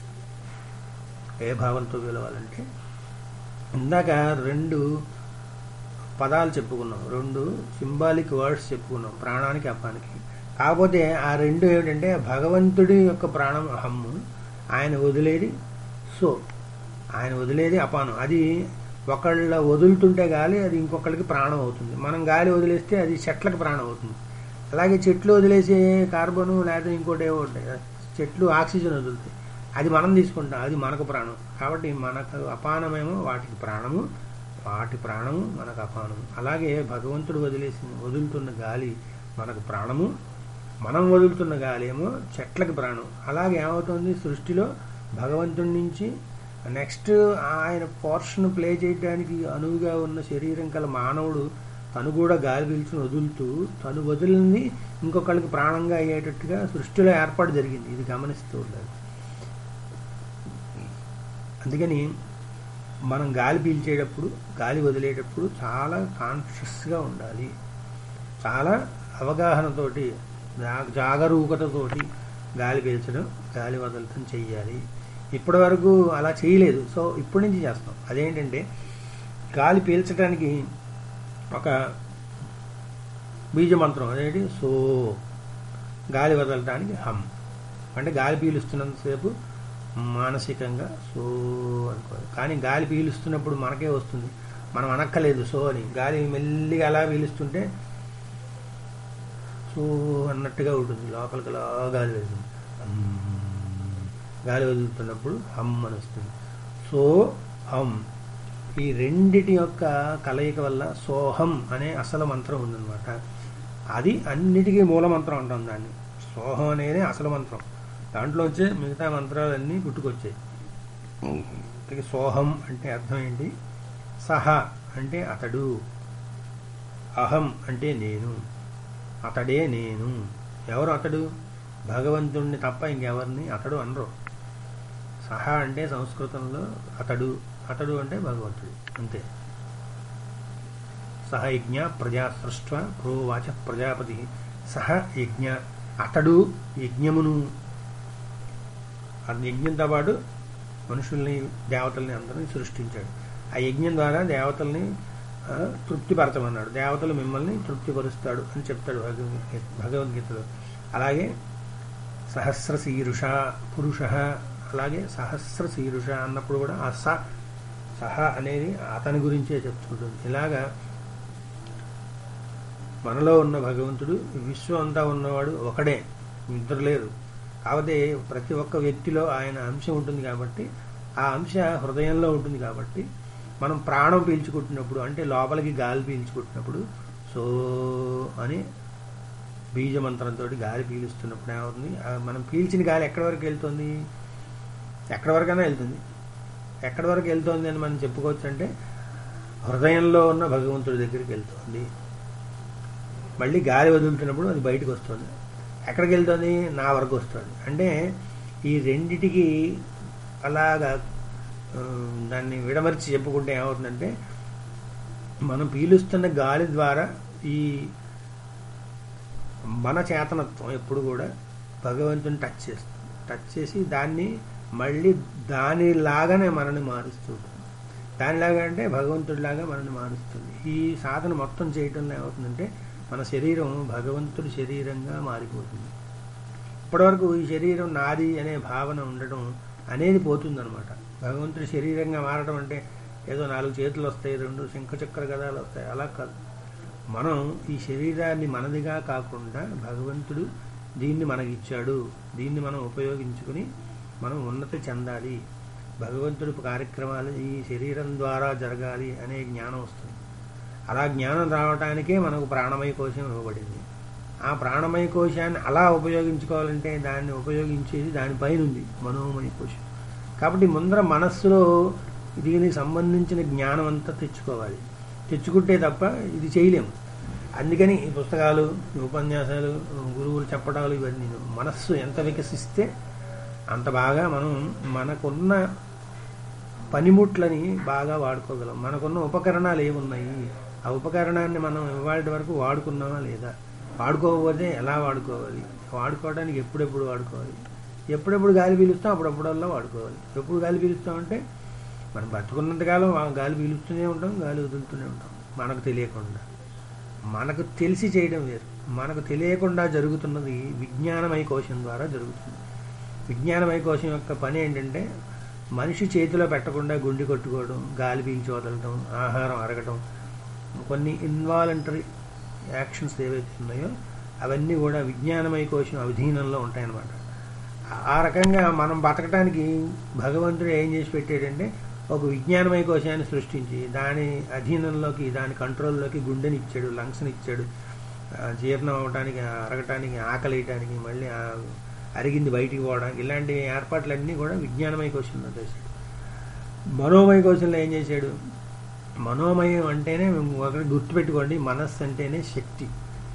ఏ భావంతో పీలవాలంటే ఇందాక రెండు పదాలు చెప్పుకున్నాం రెండు సింబాలిక్ వర్డ్స్ చెప్పుకున్నాం ప్రాణానికి అపానికి కాకపోతే ఆ రెండు ఏమిటంటే భగవంతుడి యొక్క ప్రాణం అహమ్ము ఆయన వదిలేది సో ఆయన వదిలేది అపానం అది ఒకళ్ళ వదులుతుంటే గాలి అది ఇంకొకళ్ళకి ప్రాణం అవుతుంది మనం గాలి వదిలేస్తే అది చెట్లకు ప్రాణం అవుతుంది అలాగే చెట్లు వదిలేసే కార్బన్ లేదా ఇంకోటి ఏవో ఉంటాయి చెట్లు ఆక్సిజన్ వదులుతాయి అది మనం తీసుకుంటాం అది మనకు ప్రాణం కాబట్టి మనకు అపానమేమో వాటికి ప్రాణము వాటి ప్రాణము మనకు అపానము అలాగే భగవంతుడు వదిలేసి వదులుతున్న గాలి మనకు ప్రాణము మనం వదులుతున్న గాలి ఏమో చెట్లకు ప్రాణం అలాగే ఏమవుతుంది సృష్టిలో భగవంతుడి నుంచి నెక్స్ట్ ఆయన పోర్షన్ ప్లే చేయడానికి అనువుగా ఉన్న శరీరం కల మానవుడు తను కూడా గాలి పీల్చుని వదులుతూ తను వదిలింది ఇంకొకళ్ళకి ప్రాణంగా అయ్యేటట్టుగా సృష్టిలో ఏర్పాటు జరిగింది ఇది గమనిస్తూ ఉండాలి అందుకని మనం గాలి పీల్చేటప్పుడు గాలి వదిలేటప్పుడు చాలా కాన్షియస్గా ఉండాలి చాలా అవగాహనతోటి జా- జాగరూకతతోటి గాలి పీల్చడం గాలి వదలటం చెయ్యాలి ఇప్పటి వరకు అలా చేయలేదు సో ఇప్పటి నుంచి చేస్తాం అదేంటంటే గాలి పీల్చడానికి ఒక బీజమంత్రం అదేంటి సో గాలి వదలటానికి హమ్ అంటే గాలి పీలుస్తున్నంతసేపు మానసికంగా సో అనుకోవాలి కానీ గాలి పీలుస్తున్నప్పుడు మనకే వస్తుంది మనం అనక్కలేదు సో అని గాలి మెల్లిగా అలా పీలుస్తుంటే సో అన్నట్టుగా ఉంటుంది లోపలికి అలా గాలి వెళ్తుంది హమ్. గాలి వదులుతున్నప్పుడు హమ్ అని వస్తుంది సో హమ్ ఈ రెండిటి యొక్క కలయిక వల్ల సోహం అనే అసలు మంత్రం ఉందన్నమాట అది అన్నిటికీ మూల మంత్రం అంటాం దాన్ని సోహం అనేది అసలు మంత్రం దాంట్లోంచే మిగతా మంత్రాలన్నీ పుట్టుకొచ్చాయి ఇక సోహం అంటే అర్థం ఏంటి సహ అంటే అతడు అహం అంటే నేను అతడే నేను ఎవరు అతడు భగవంతుణ్ణి తప్ప ఇంకెవరిని అతడు అనరు సహ అంటే సంస్కృతంలో అతడు అతడు అంటే భగవంతుడు అంతే సహ యజ్ఞ ప్రజా సృష్ట ప్రోవాచ ప్రజాపతి సహ యజ్ఞ అతడు యజ్ఞమును ఆ యజ్ఞంతో పాటు మనుషుల్ని దేవతల్ని అందరినీ సృష్టించాడు ఆ యజ్ఞం ద్వారా దేవతల్ని ఆ, తృప్తిపరచమన్నాడు దేవతలు మిమ్మల్ని తృప్తిపరుస్తాడు అని చెప్తాడు భగవద్గీత భగవద్గీతలో అలాగే సహస్ర శీరుష పురుష అలాగే సహస్ర శీరుష అన్నప్పుడు కూడా ఆ స సహ అనేది అతని గురించే చెప్తుంటుంది ఇలాగా మనలో ఉన్న భగవంతుడు ఈ విశ్వం అంతా ఉన్నవాడు ఒకడే ఇద్దరు లేరు కాకపోతే ప్రతి ఒక్క వ్యక్తిలో ఆయన అంశం ఉంటుంది కాబట్టి ఆ అంశ హృదయంలో ఉంటుంది కాబట్టి మనం ప్రాణం పీల్చుకుంటున్నప్పుడు అంటే లోపలికి గాలి పీల్చుకుంటున్నప్పుడు సో అని బీజమంత్రంతో గాలి పీలుస్తున్నప్పుడు ఏమవుతుంది ఆ మనం పీల్చిన గాలి ఎక్కడి వరకు వెళ్తుంది ఎక్కడి వరకైనా వెళ్తుంది ఎక్కడి వరకు వెళ్తోంది అని మనం చెప్పుకోవచ్చు అంటే హృదయంలో ఉన్న భగవంతుడి దగ్గరికి వెళ్తోంది మళ్ళీ గాలి వదులుతున్నప్పుడు అది బయటకు వస్తుంది ఎక్కడికి వెళ్తుంది నా వరకు వస్తుంది అంటే ఈ రెండిటికి అలాగా ఆ, దాన్ని విడమర్చి చెప్పుకుంటే ఏమవుతుందంటే మనం పీలుస్తున్న గాలి ద్వారా ఈ మన చేతనత్వం ఎప్పుడు కూడా భగవంతుని టచ్ చేస్తుంది టచ్ చేసి దాన్ని మళ్ళీ దానిలాగానే మనల్ని మారుస్తూ ఉంటుంది దానిలాగా అంటే భగవంతుడిలాగా మనల్ని మారుస్తుంది ఈ సాధన మొత్తం చేయటంలో ఏమవుతుందంటే మన శరీరం భగవంతుడి శరీరంగా మారిపోతుంది ఇప్పటివరకు ఈ శరీరం నాది అనే భావన ఉండటం అనేది పోతుందన్నమాట భగవంతుడి శరీరంగా మారడం అంటే ఏదో నాలుగు చేతులు వస్తాయి రెండు శంఖచక్ర గదాలు వస్తాయి అలా కాదు మనం ఈ శరీరాన్ని మనదిగా కాకుండా భగవంతుడు దీన్ని మనకిచ్చాడు దీన్ని మనం ఉపయోగించుకుని మనం ఉన్నతి చెందాలి భగవంతుడి కార్యక్రమాలు ఈ శరీరం ద్వారా జరగాలి అనే జ్ఞానం వస్తుంది అలా జ్ఞానం రావటానికే మనకు ప్రాణమయ కోశం ఇవ్వబడింది ఆ ప్రాణమయ కోశాన్ని అలా ఉపయోగించుకోవాలంటే దాన్ని ఉపయోగించేది దానిపైన ఉంది మనోమయ కోశం కాబట్టి ముందర మనస్సులో దీనికి సంబంధించిన జ్ఞానం అంతా తెచ్చుకోవాలి తెచ్చుకుంటే తప్ప ఇది చేయలేము అందుకని ఈ పుస్తకాలు ఈ ఉపన్యాసాలు గురువులు చెప్పడాలు ఇవన్నీ మనస్సు ఎంత వికసిస్తే అంత బాగా మనం మనకున్న పనిముట్లని బాగా వాడుకోగలం మనకున్న ఉపకరణాలు ఏమున్నాయి ఆ ఉపకరణాన్ని మనం ఇవాళ వరకు వాడుకున్నామా లేదా వాడుకోకపోతే ఎలా వాడుకోవాలి వాడుకోవడానికి ఎప్పుడెప్పుడు వాడుకోవాలి ఎప్పుడెప్పుడు గాలి పీలుస్తాం అప్పుడప్పుడల్లా వాడుకోవాలి ఎప్పుడు గాలి పీలుస్తామంటే మనం బతుకున్నంతకాలం ఆ గాలి పీలుస్తూనే ఉంటాం గాలి వదులుతూనే ఉంటాం మనకు తెలియకుండా మనకు తెలిసి చేయడం వేరు మనకు తెలియకుండా జరుగుతున్నది విజ్ఞానమయ కోశం ద్వారా జరుగుతుంది విజ్ఞానమయ కోశం యొక్క పని ఏంటంటే మనిషి చేతిలో పెట్టకుండా గుండె కొట్టుకోవడం గాలి పీల్చి వదలటం ఆహారం అరగటం కొన్ని ఇన్వాలంటరీ యాక్షన్స్ ఏవైతే ఉన్నాయో అవన్నీ కూడా విజ్ఞానమయ కోశం అధీనంలో ఉంటాయన్నమాట ఆ రకంగా మనం బతకడానికి భగవంతుడు ఏం చేసి పెట్టాడంటే ఒక విజ్ఞానమయ కోశాన్ని సృష్టించి దాని అధీనంలోకి దాని కంట్రోల్లోకి గుండెని ఇచ్చాడు లంగ్స్ని ఇచ్చాడు ఆ, జీర్ణం అవడానికి అరగటానికి ఆకలి వేయటానికి మళ్ళీ ఆ అరిగింది బయటికి పోవడానికి ఇలాంటి ఏర్పాట్లన్నీ కూడా విజ్ఞానమయ కోశంలో చేశాడు మనోమయ కోశంలో ఏం చేశాడు మనోమయం అంటేనే ఒకటి గుర్తుపెట్టుకోండి మనస్సు అంటేనే శక్తి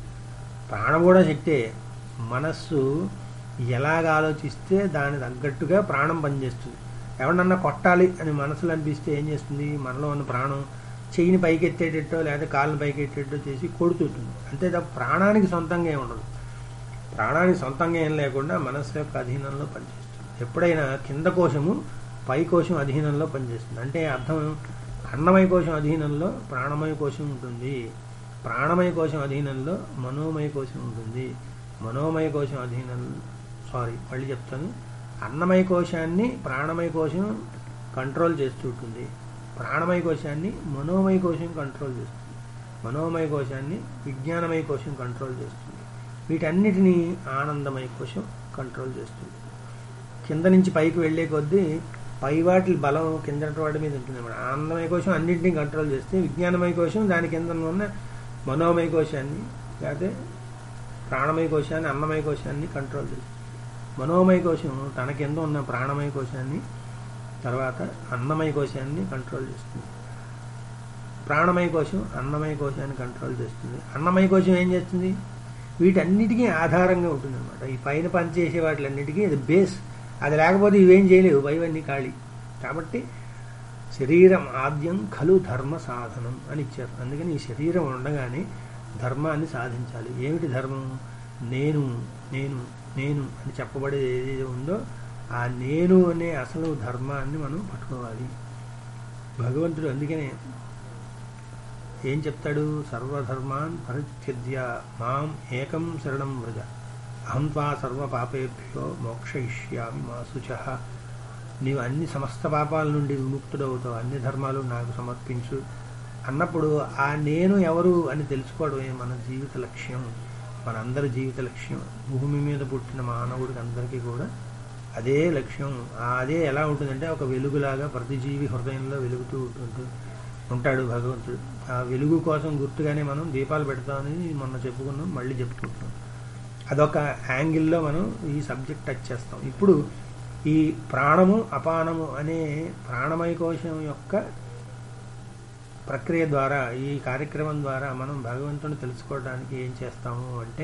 ప్రాణం కూడా శక్తే మనస్సు ఎలాగ ఆలోచిస్తే దాని తగ్గట్టుగా ప్రాణం పనిచేస్తుంది ఎవరినన్నా కొట్టాలి అని మనసులో అనిపిస్తే ఏం చేస్తుంది మనలో ఉన్న ప్రాణం చెయ్యిని పైకి ఎత్తేటట్టో లేదా కాళ్ళని పైకి ఎత్తేటో చేసి కొడుతుంటుంది అంతే తప్ప ప్రాణానికి సొంతంగా ఏమి ఉండదు ప్రాణానికి సొంతంగా ఏం లేకుండా మనస్సు యొక్క అధీనంలో పనిచేస్తుంది ఎప్పుడైనా కింద కోశము పై కోశం అధీనంలో పనిచేస్తుంది అంటే అర్థం అన్నమయ కోశం అధీనంలో ప్రాణమయ కోశం ఉంటుంది ప్రాణమయ కోశం అధీనంలో మనోమయ కోశం ఉంటుంది మనోమయ కోశం అధీనంలో సారీ మళ్ళీ చెప్తాను అన్నమయ కోశాన్ని ప్రాణమయ కోశం కంట్రోల్ చేస్తూ ఉంటుంది ప్రాణమయ కోశాన్ని మనోమయ కోశం కంట్రోల్ చేస్తుంది మనోమయ కోశాన్ని విజ్ఞానమయ కోశం కంట్రోల్ చేస్తుంది వీటన్నిటినీ ఆనందమయ కోశం కంట్రోల్ చేస్తుంది కింద నుంచి పైకి వెళ్ళే కొద్దీ పై వాటి బలం కింద వాటి మీద ఉంటుంది అన్నమాట ఆనందమయ కోశం అన్నింటినీ కంట్రోల్ చేస్తే విజ్ఞానమయ కోశం దాని కింద ఉన్న మనోమయ కోశాన్ని లేకపోతే ప్రాణమయ కోశాన్ని అన్నమయ కోశాన్ని కంట్రోల్ చేస్తుంది మనోమయ కోశం తన కింద ఉన్న ప్రాణమయ కోశాన్ని తర్వాత అన్నమయ కోశాన్ని కంట్రోల్ చేస్తుంది ప్రాణమయ కోశం అన్నమయ కోశాన్ని కంట్రోల్ చేస్తుంది అన్నమయ కోశం ఏం చేస్తుంది వీటన్నిటికీ ఆధారంగా ఉంటుంది అనమాట ఈ పైన పనిచేసే వాటిలన్నిటికీ అది బేస్ అది లేకపోతే ఇవేం చేయలేవు పైవన్నీ ఖాళీ కాబట్టి శరీరం ఆద్యం ఖలు ధర్మ సాధనం అని ఇచ్చారు అందుకని ఈ శరీరం ఉండగానే ధర్మాన్ని సాధించాలి ఏమిటి ధర్మం నేను నేను నేను అని చెప్పబడేది ఏదైతే ఉందో ఆ నేను అనే అసలు ధర్మాన్ని మనం పట్టుకోవాలి భగవంతుడు అందుకనే ఏం చెప్తాడు సర్వధర్మాన్ పరిత్యజ్య మాం ఏకం శరణం వ్రజ అహం త్వా సర్వ పాపేభ్యో మోక్షయిష్యామి మా శుచ నీవు అన్ని సమస్త పాపాల నుండి విముక్తుడవుతావు అన్ని ధర్మాలు నాకు సమర్పించు అన్నప్పుడు ఆ నేను ఎవరు అని తెలుసుకోవడమే మన జీవిత లక్ష్యం మనందరి జీవిత లక్ష్యం భూమి మీద పుట్టిన మానవుడికి అందరికీ కూడా అదే లక్ష్యం ఆ అదే ఎలా ఉంటుందంటే ఒక వెలుగులాగా ప్రతి జీవి హృదయంలో వెలుగుతూ ఉంటుంది ఉంటాడు భగవంతుడు ఆ వెలుగు కోసం గుర్తుగానే మనం దీపాలు పెడతామని మొన్న చెప్పుకున్నాం మళ్ళీ చెప్పుకుంటున్నాం అదొక యాంగిల్లో మనం ఈ సబ్జెక్ట్ టచ్ చేస్తాం ఇప్పుడు ఈ ప్రాణము అపానము అనే ప్రాణమయ కోశం యొక్క ప్రక్రియ ద్వారా ఈ కార్యక్రమం ద్వారా మనం భగవంతుని తెలుసుకోవడానికి ఏం చేస్తాము అంటే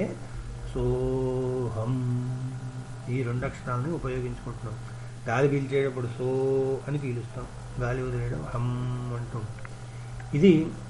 సోహం ఈ రెండు అక్షరాలని ఉపయోగించుకుంటున్నాం గాలి పీల్చేటప్పుడు సో అని పీలుస్తాం గాలి వదిలేయడం హమ్ అంటూ ఇది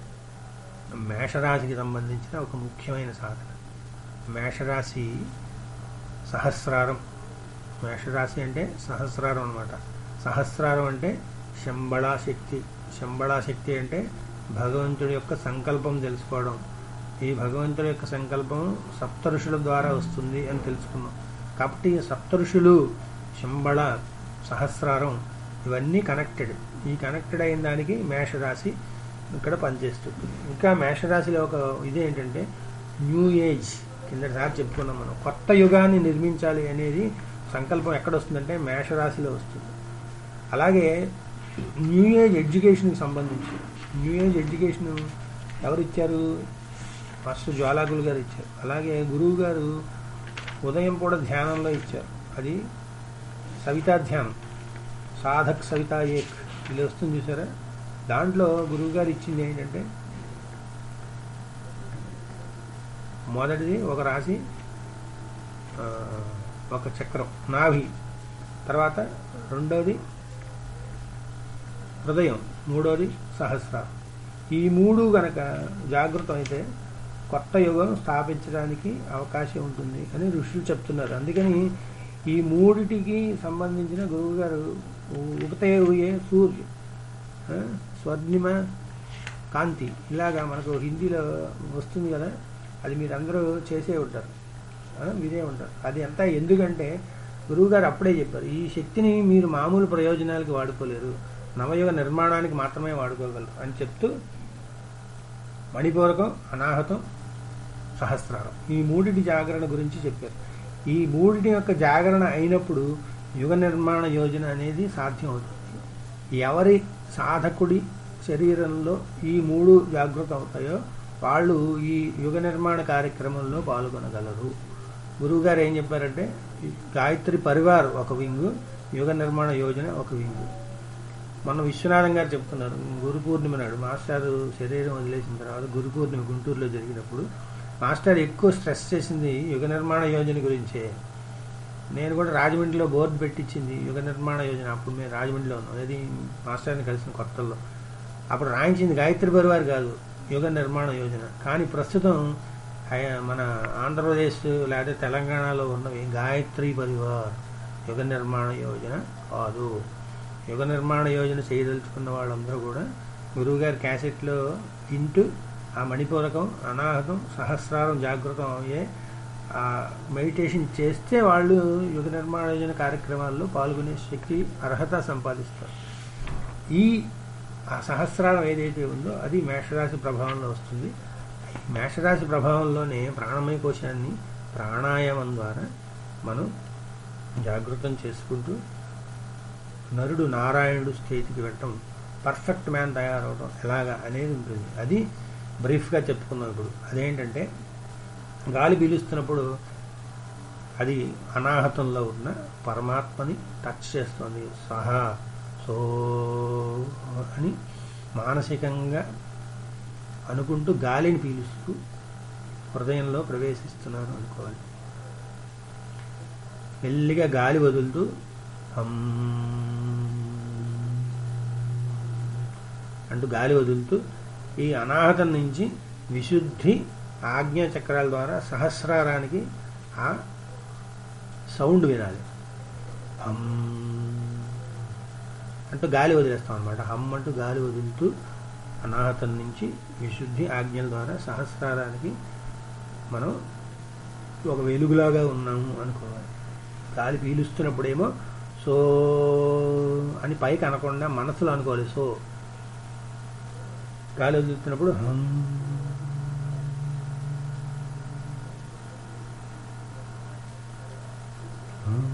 మేషరాశికి సంబంధించిన ఒక ముఖ్యమైన సాధన మేషరాశి సహస్రారం మేషరాశి అంటే సహస్రారం అనమాట సహస్రారం అంటే శంబళా శక్తి శంబళా శక్తి అంటే భగవంతుడి యొక్క సంకల్పం తెలుసుకోవడం ఈ భగవంతుడి యొక్క సంకల్పం సప్తఋషుల ద్వారా వస్తుంది అని తెలుసుకున్నాం కాబట్టి ఈ సప్తఋషులు శంబళ సహస్రారం ఇవన్నీ కనెక్టెడ్ ఈ కనెక్టెడ్ అయిన దానికి మేషరాశి ఇక్కడ పనిచేస్తుంది ఇంకా మేషరాశిలో ఒక ఇది ఏంటంటే న్యూ ఏజ్ కిందసారి చెప్పుకున్నాం మనం కొత్త యుగాన్ని నిర్మించాలి అనేది సంకల్పం ఎక్కడ వస్తుందంటే మేషరాశిలో వస్తుంది అలాగే న్యూ ఏజ్ ఎడ్యుకేషన్కి సంబంధించి న్యూ ఏజ్ ఎడ్యుకేషన్ ఎవరు ఇచ్చారు ఫస్ట్ జ్వాలాకులు గారు ఇచ్చారు అలాగే గురువు గారు ఉదయం కూడా ధ్యానంలో ఇచ్చారు అది సవితా ధ్యానం సాధక్ సవితా ఏక్ ఇది వస్తుంది చూసారా దాంట్లో గురువు గారు ఇచ్చింది ఏంటంటే మొదటిది ఒక రాశి ఆ, ఒక చక్రం నాభి తర్వాత రెండోది హృదయం మూడోది సహస్రారం ఈ మూడు గనక జాగృతం అయితే కొత్త యుగం స్థాపించడానికి అవకాశం ఉంటుంది అని ఋషులు చెప్తున్నారు అందుకని ఈ మూడిటికి సంబంధించిన గురువు గారు ఉగతే ఉయే సూర్యు ఆ, స్వర్ణిమ కాంతి ఇలాగా మనకు హిందీలో వస్తుంది కదా అది మీరందరూ చేసే ఉంటారు ఆ, వినే ఉంటారు అది అంతా ఎందుకంటే గురువుగారు అప్పుడే చెప్పారు ఈ శక్తిని మీరు మామూలు ప్రయోజనాలకు వాడుకోలేరు నవయుగ నిర్మాణానికి మాత్రమే వాడుకోగలరు అని చెప్తూ మణిపూరకం అనాహతం సహస్రారం ఈ మూడిటి జాగరణ గురించి చెప్పారు ఈ మూడిటి యొక్క జాగరణ అయినప్పుడు యుగ నిర్మాణ యోజన అనేది సాధ్యం అవుతుంది ఎవరి సాధకుడి శరీరంలో ఈ మూడు జాగృతం అవుతాయో వాళ్ళు ఈ యుగ నిర్మాణ కార్యక్రమంలో పాల్గొనగలరు గురువుగారు ఏం చెప్పారంటే ఈ గాయత్రి పరివార్ ఒక వింగు యుగ నిర్మాణ యోజన ఒక వింగు మొన్న విశ్వనాథం గారు చెప్తున్నారు గురు పూర్ణిమ నాడు మాస్టర్ శరీరం వదిలేసిన తర్వాత గురు పూర్ణిమ గుంటూరులో జరిగినప్పుడు మాస్టర్ ఎక్కువ స్ట్రెస్ చేసింది యుగ నిర్మాణ యోజన గురించే నేను కూడా రాజమండ్రిలో బోర్డు పెట్టించింది యుగ నిర్మాణ యోజన అప్పుడు మేము రాజమండ్రిలో ఉన్నాం అది మాస్టర్ని కలిసిన కొత్తల్లో అప్పుడు రాయించింది గాయత్రి పరివార్ కాదు యుగ నిర్మాణ యోజన కానీ ప్రస్తుతం హై- మన ఆంధ్రప్రదేశ్ లేదా తెలంగాణలో ఉన్నవి గాయత్రి పరివార్ యుగ నిర్మాణ యోజన కాదు యుగ నిర్మాణ యోజన చేయదలుచుకున్న వాళ్ళందరూ కూడా గురువుగారి క్యాసెట్లో వింటూ ఆ మణిపూరకం అనాహతం సహస్రారం జాగృతం అయ్యే ఆ మెడిటేషన్ చేస్తే వాళ్ళు యుగ నిర్మాణ యోజన కార్యక్రమాల్లో పాల్గొనే శక్తి అర్హత సంపాదిస్తారు ఈ ఆ సహస్రారం ఏదైతే ఉందో అది మేషరాశి ప్రభావంలో వస్తుంది మేషరాశి ప్రభావంలోనే ప్రాణమయ కోశాన్ని ప్రాణాయామం ద్వారా మనం జాగృతం చేసుకుంటూ నరుడు నారాయణుడు స్థితికి వెళ్ళటం పర్ఫెక్ట్ మ్యాన్ తయారవడం ఎలాగా అనేది ఉంటుంది అది బ్రీఫ్గా చెప్పుకున్నాం ఇప్పుడు అదేంటంటే గాలి పీలుస్తున్నప్పుడు అది అనాహతంలో ఉన్న పరమాత్మని టచ్ చేస్తుంది సహా సో అని మానసికంగా అనుకుంటూ గాలిని పీలుస్తూ హృదయంలో ప్రవేశిస్తున్నాను అనుకోవాలి మెల్లిగా గాలి వదులుతూ హమ్ అంటూ గాలి వదులుతూ ఈ అనాహతం నుంచి విశుద్ధి ఆజ్ఞా చక్రాల ద్వారా సహస్రారానికి ఆ సౌండ్ వినాలి హమ్ అంటూ గాలి వదిలేస్తాం అనమాట హమ్ అంటూ గాలి వదులుతూ అనాహతం నుంచి విశుద్ధి ఆజ్ఞల ద్వారా సహస్రారానికి మనం ఒక వెలుగులాగా ఉన్నాము అనుకోవాలి గాలి పీలుస్తున్నప్పుడేమో సో అని పైకి అనకుండా మనసులో అనుకోవాలి సో గాలి వదులుతున్నప్పుడు హమ్ హమ్.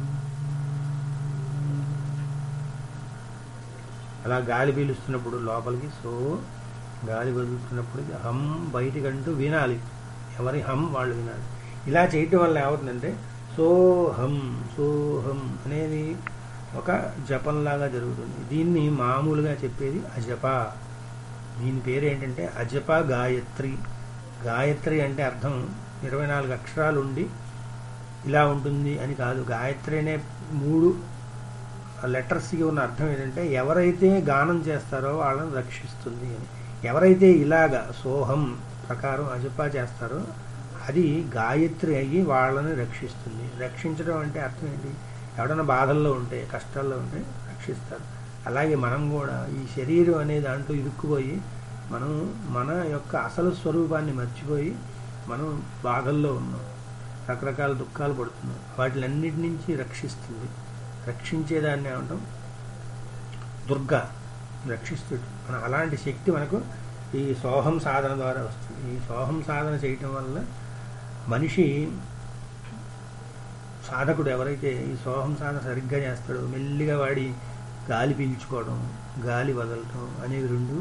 అలా గాలి పీలుస్తున్నప్పుడు లోపలికి సో గాలి వదులుతున్నప్పుడు హమ్ బయటికంటూ వినాలి ఎవరి హమ్ వాళ్ళు వినాలి ఇలా చేయటం వల్ల ఏమవుతుందంటే సోహం సోహం అనేది ఒక జపంలాగా జరుగుతుంది దీన్ని మామూలుగా చెప్పేది అజప దీని పేరు ఏంటంటే అజప గాయత్రి గాయత్రి అంటే అర్థం ఇరవై నాలుగు అక్షరాలు ఉండి ఇలా ఉంటుంది అని కాదు గాయత్రి అనే మూడు లెటర్స్కి ఉన్న అర్థం ఏంటంటే ఎవరైతే గానం చేస్తారో వాళ్ళని రక్షిస్తుంది అని ఎవరైతే ఇలాగా సోహం ప్రకారం అజపా చేస్తారో అది గాయత్రి అయ్యి వాళ్ళని రక్షిస్తుంది రక్షించడం అంటే అర్థం ఏంటి ఎవడన్నా బాధల్లో ఉంటే కష్టాల్లో ఉంటే రక్షిస్తారు అలాగే మనం కూడా ఈ శరీరం అనే దాంట్లో ఇరుక్కుపోయి మనం మన యొక్క అసలు స్వరూపాన్ని మర్చిపోయి మనం బాధల్లో ఉన్నాం రకరకాల దుఃఖాలు పడుతున్నాం వాటిలన్నిటి నుంచి రక్షిస్తుంది రక్షించేదాన్ని ఏమంటాం దుర్గా రక్షిస్తుడు మన అలాంటి శక్తి మనకు ఈ సోహం సాధన ద్వారా వస్తుంది ఈ సోహం సాధన చేయటం వల్ల మనిషి సాధకుడు ఎవరైతే ఈ సోహం సాధన సరిగ్గా చేస్తాడో మెల్లిగా వాడి గాలి పీల్చుకోవడం గాలి వదలటం అనేవి రెండు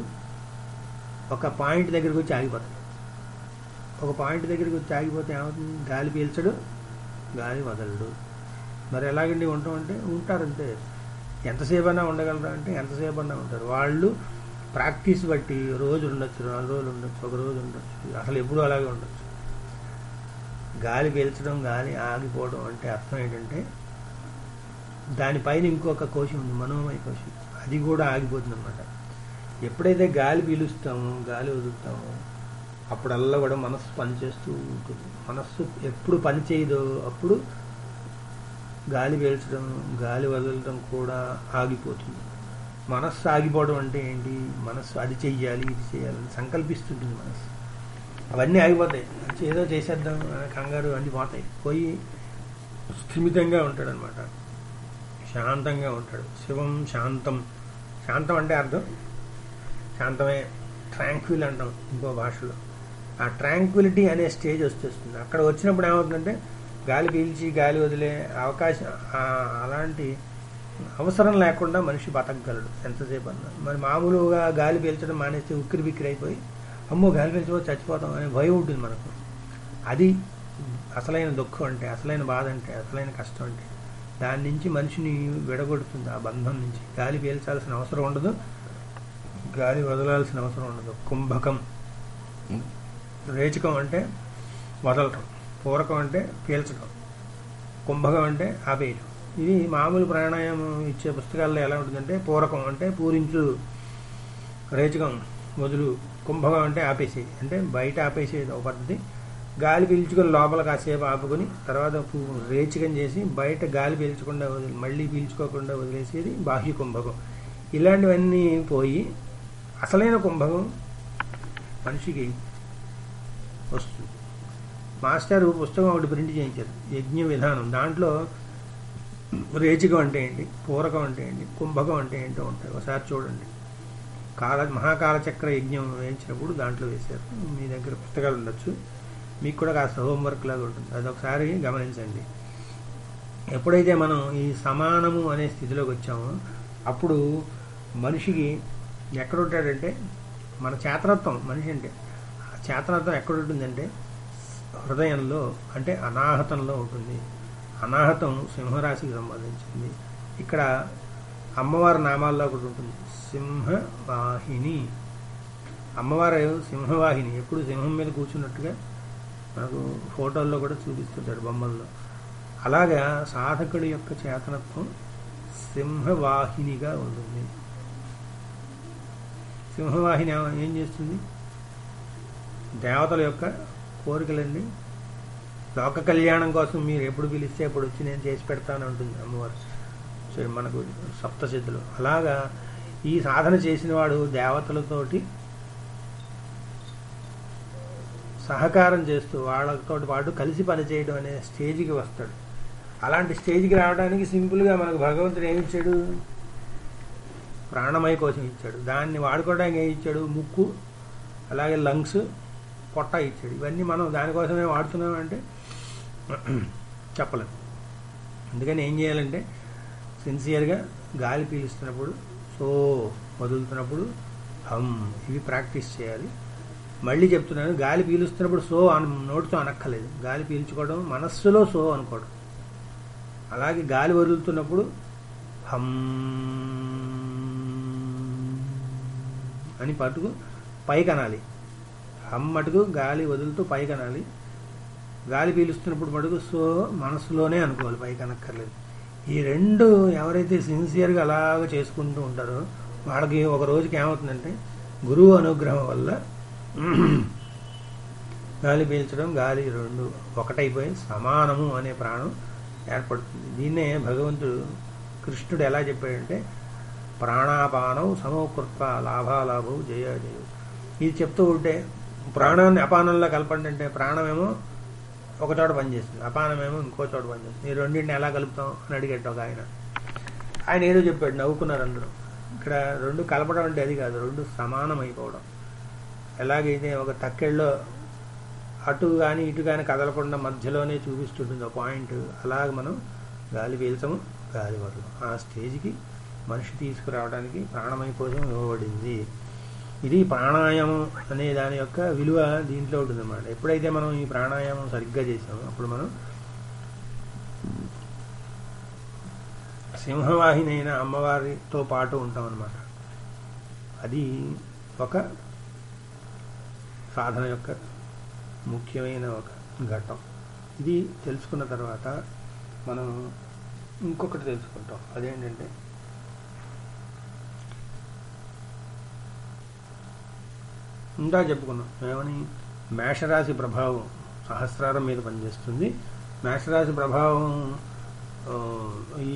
ఒక పాయింట్ దగ్గరికి వచ్చి ఆగిపోతాయి ఒక పాయింట్ దగ్గరికి వచ్చి ఆగిపోతే ఏమవుతుంది గాలి పీల్చడు గాలి వదలడు మరి ఎలాగండి ఉంటాం అంటే ఉంటారంతే ఎంతసేపు అయినా ఉండగలరా అంటే ఎంతసేపు అయినా ఉంటారు వాళ్ళు ప్రాక్టీస్ బట్టి రోజు ఉండొచ్చు నాలుగు రోజులు ఉండొచ్చు ఒక రోజు ఉండొచ్చు అసలు ఎప్పుడూ అలాగే ఉండొచ్చు గాలి పీల్చడం గాలి ఆగిపోవడం అంటే అర్థం ఏంటంటే దానిపైన ఇంకొక కోశం ఉంది మనోమయ కోశం అది కూడా ఆగిపోతుంది అనమాట ఎప్పుడైతే గాలి పీలుస్తామో గాలి వదులుతామో అప్పుడల్లా కూడా మనస్సు పనిచేస్తూ ఉంటుంది మనస్సు ఎప్పుడు పని చేయదో అప్పుడు గాలి పీల్చడం గాలి వదలడం కూడా ఆగిపోతుంది మనస్సు ఆగిపోవడం అంటే ఏంటి మనస్సు అది చెయ్యాలి ఇది చేయాలని సంకల్పిస్తుంటుంది మనస్సు అవన్నీ ఆగిపోతాయి ఏదో చేసేద్దాం అనే కంగారు అన్నీ పోతాయి పోయి స్థిమితంగా ఉంటాడు అనమాట శాంతంగా ఉంటాడు శివం శాంతం శాంతం అంటే అర్థం శాంతమే ట్రాంక్విల్ అంటాం ఇంకో భాషలో ఆ ట్రాంక్విలిటీ అనే స్టేజ్ వచ్చేస్తుంది అక్కడ వచ్చినప్పుడు ఏమవుతుందంటే గాలి పీల్చి గాలి వదిలే అవకాశం ఆ అలాంటి అవసరం లేకుండా మనిషి బతకగలడు ఎంతసేపు అన్నా మరి మామూలుగా గాలి పీల్చడం మానేస్తే ఉక్కిరి బిక్కిరి అయిపోయి అమ్మో గాలి పీల్చబోతే చచ్చిపోతాం అనే భయం ఉంటుంది మనకు అది అసలైన దుఃఖం అంటే అసలైన బాధ అంటే అసలైన కష్టం అంటే దాని నుంచి మనిషిని విడగొడుతుంది ఆ బంధం నుంచి గాలి పీల్చాల్సిన అవసరం ఉండదు గాలి వదలాల్సిన అవసరం ఉండదు కుంభకం రేచకం అంటే వదలటం పూరకం అంటే పీల్చడం కుంభకం అంటే ఆపేయటం ఇది మామూలు ప్రాణాయామం ఇచ్చే పుస్తకాల్లో ఎలా ఉంటుందంటే పూరకం అంటే పూరించు రేచకం వదులు కుంభకం అంటే ఆపేసేది అంటే బయట ఆపేసేది ఒక పద్ధతి గాలి పీల్చుకొని లోపల కాసేపు ఆపుకొని తర్వాత పు- రేచకం చేసి బయట గాలి పీల్చకుండా వదిలి మళ్ళీ పీల్చుకోకుండా వదిలేసేది బాహ్య కుంభకం ఇలాంటివన్నీ పోయి అసలైన కుంభకం మనిషికి వస్తుంది మాస్టర్ పుస్తకం ఒకటి ప్రింట్ చేయించారు యజ్ఞ విధానం దాంట్లో రేచికం అంటే ఏంటి పూరకం అంటే ఏంటి కుంభకం అంటే ఏంటో ఉంటాయి ఒకసారి చూడండి కాల మహాకాలచక్ర యజ్ఞం వేయించినప్పుడు దాంట్లో వేశారు మీ దగ్గర పుస్తకాలు ఉండొచ్చు మీకు కూడా కాస్త హోంవర్క్ లాగా ఉంటుంది అదొకసారి గమనించండి ఎప్పుడైతే మనం ఈ సమానము అనే స్థితిలోకి వచ్చామో అప్పుడు మనిషికి ఎక్కడ ఉంటాడంటే మన చేతనత్వం మనిషి అంటే ఆ చేతనత్వం ఎక్కడ ఉంటుందంటే హృదయంలో అంటే అనాహతంలో ఉంటుంది అనాహతం సింహరాశికి సంబంధించింది ఇక్కడ అమ్మవారి నామాల్లో ఒకటి ఉంటుంది సింహవాహిని అమ్మవారు సింహవాహిని ఎప్పుడు సింహం మీద కూర్చున్నట్టుగా మనకు ఫోటోల్లో కూడా చూపిస్తుంటాడు బొమ్మల్లో అలాగా సాధకుడి యొక్క చేతనత్వం సింహవాహినిగా ఉంటుంది సింహవాహిని ఏమ- ఏం చేస్తుంది దేవతల యొక్క కోరికలండి లోక కళ్యాణం కోసం మీరు ఎప్పుడు పిలిస్తే అప్పుడు వచ్చి నేను చేసి పెడతాను ఉంటుంది అమ్మవారు సో మనకు సప్తసిద్ధులు అలాగా ఈ సాధన చేసిన వాడు దేవతలతోటి సహకారం చేస్తూ వాళ్ళతో పాటు కలిసి పనిచేయడం అనే స్టేజ్కి వస్తాడు అలాంటి స్టేజ్కి రావడానికి సింపుల్గా మనకు భగవంతుడు ఏమి ఇచ్చాడు ప్రాణమయ కోసం ఇచ్చాడు దాన్ని వాడుకోవడానికి ఏమి ఇచ్చాడు ముక్కు అలాగే లంగ్స్ పొట్ట ఇచ్చాడు ఇవన్నీ మనం దానికోసమే వాడుతున్నాం అంటే చెప్పలేం అందుకని ఏం చేయాలంటే సిన్సియర్గా గాలి పీలుస్తున్నప్పుడు సో వదులుతున్నప్పుడు హమ్ ఇవి ప్రాక్టీస్ చేయాలి మళ్ళీ చెప్తున్నాను గాలి పీలుస్తున్నప్పుడు సో అన నోటితో అనక్కలేదు గాలి పీల్చుకోవడం మనస్సులో సో అనుకోవడం అలాగే గాలి వదులుతున్నప్పుడు హమ్ అని పట్టుకు పైకి అనాలి హమ్ మటుకు గాలి వదులుతూ పైకి అనాలి గాలి పీలుస్తున్నప్పుడు మటుకు సో మనసులోనే అనుకోవాలి పైకి అనక్కర్లేదు ఈ రెండు ఎవరైతే సిన్సియర్గా అలాగ చేసుకుంటూ ఉంటారో వాళ్ళకి ఒక రోజుకి ఏమవుతుందంటే గురువు అనుగ్రహం వల్ల గాలి పీల్చడం గాలి రెండు ఒకటైపోయి సమానము అనే ప్రాణం ఏర్పడుతుంది దీన్నే భగవంతుడు కృష్ణుడు ఎలా చెప్పాడంటే ప్రాణాపానం సమకృత్వ లాభాలాభం జయ జయ ఇది చెప్తూ ఉంటే ప్రాణాన్ని అపానంలో కలపండి అంటే ప్రాణమేమో ఒక చోట పనిచేస్తుంది అపానమేమో ఇంకో చోట పనిచేస్తుంది ఈ రెండింటిని ఎలా కలుపుతాం అని అడిగట్టు ఒక ఆయన ఆయన ఏదో చెప్పాడు నవ్వుకున్నారు అందరూ ఇక్కడ రెండు కలపడం అంటే అది కాదు రెండు సమానం అయిపోవడం ఎలాగైతే ఒక తక్కెళ్ళలో అటు కానీ ఇటు కానీ కదలకుండా మధ్యలోనే చూపిస్తుంటుంది ఒక పాయింట్ అలాగ మనం గాలి పీల్చము గాలి వదలం ఆ స్టేజ్కి మనిషి తీసుకురావడానికి ప్రాణమయ కోసం ఇవ్వబడింది ఇది ప్రాణాయామం అనే దాని యొక్క విలువ దీంట్లో ఉంటుంది అన్నమాట ఎప్పుడైతే మనం ఈ ప్రాణాయామం సరిగ్గా చేసామో అప్పుడు మనం సింహవాహిని అయిన అమ్మవారితో పాటు ఉంటాం అన్నమాట అది ఒక సాధన యొక్క ముఖ్యమైన ఒక ఘట్టం ఇది తెలుసుకున్న తర్వాత మనం ఇంకొకటి తెలుసుకుంటాం అదేంటంటే ఇంకా చెప్పుకున్నాం ఏమని మేషరాశి ప్రభావం సహస్రారం మీద పనిచేస్తుంది మేషరాశి ప్రభావం ఆ, ఈ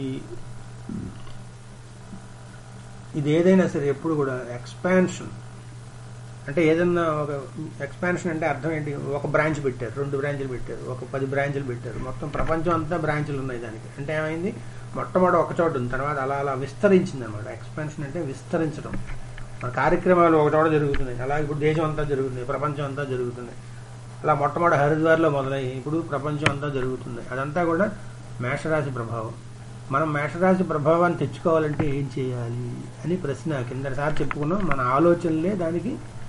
ఇది ఏదైనా సరే ఎప్పుడు కూడా ఎక్స్పాన్షన్ అంటే ఏదన్నా ఒక ఎక్స్పాన్షన్ అంటే అర్థం ఏంటి ఒక బ్రాంచ్ పెట్టారు రెండు బ్రాంచ్లు పెట్టారు ఒక పది బ్రాంచ్లు పెట్టారు మొత్తం ప్రపంచం అంతా బ్రాంచ్లు ఉన్నాయి దానికి అంటే ఏమైంది మొట్టమొదటి ఒక చోట ఉంది తర్వాత అలా అలా విస్తరించింది అనమాట ఎక్స్పాన్షన్ అంటే విస్తరించడం మన కార్యక్రమాలు ఒక చోట జరుగుతున్నాయి అలాగే ఇప్పుడు దేశం అంతా జరుగుతుంది ప్రపంచం అంతా జరుగుతుంది అలా మొట్టమొదటి హరిద్వార్లో మొదలయ్యి ఇప్పుడు ప్రపంచం అంతా జరుగుతుంది అదంతా కూడా మేషరాశి ప్రభావం మనం మేషరాశి ప్రభావాన్ని తెచ్చుకోవాలంటే ఏం చేయాలి అని ప్రశ్న కిందసారి చెప్పుకున్నాం మన ఆలోచనలే దానికి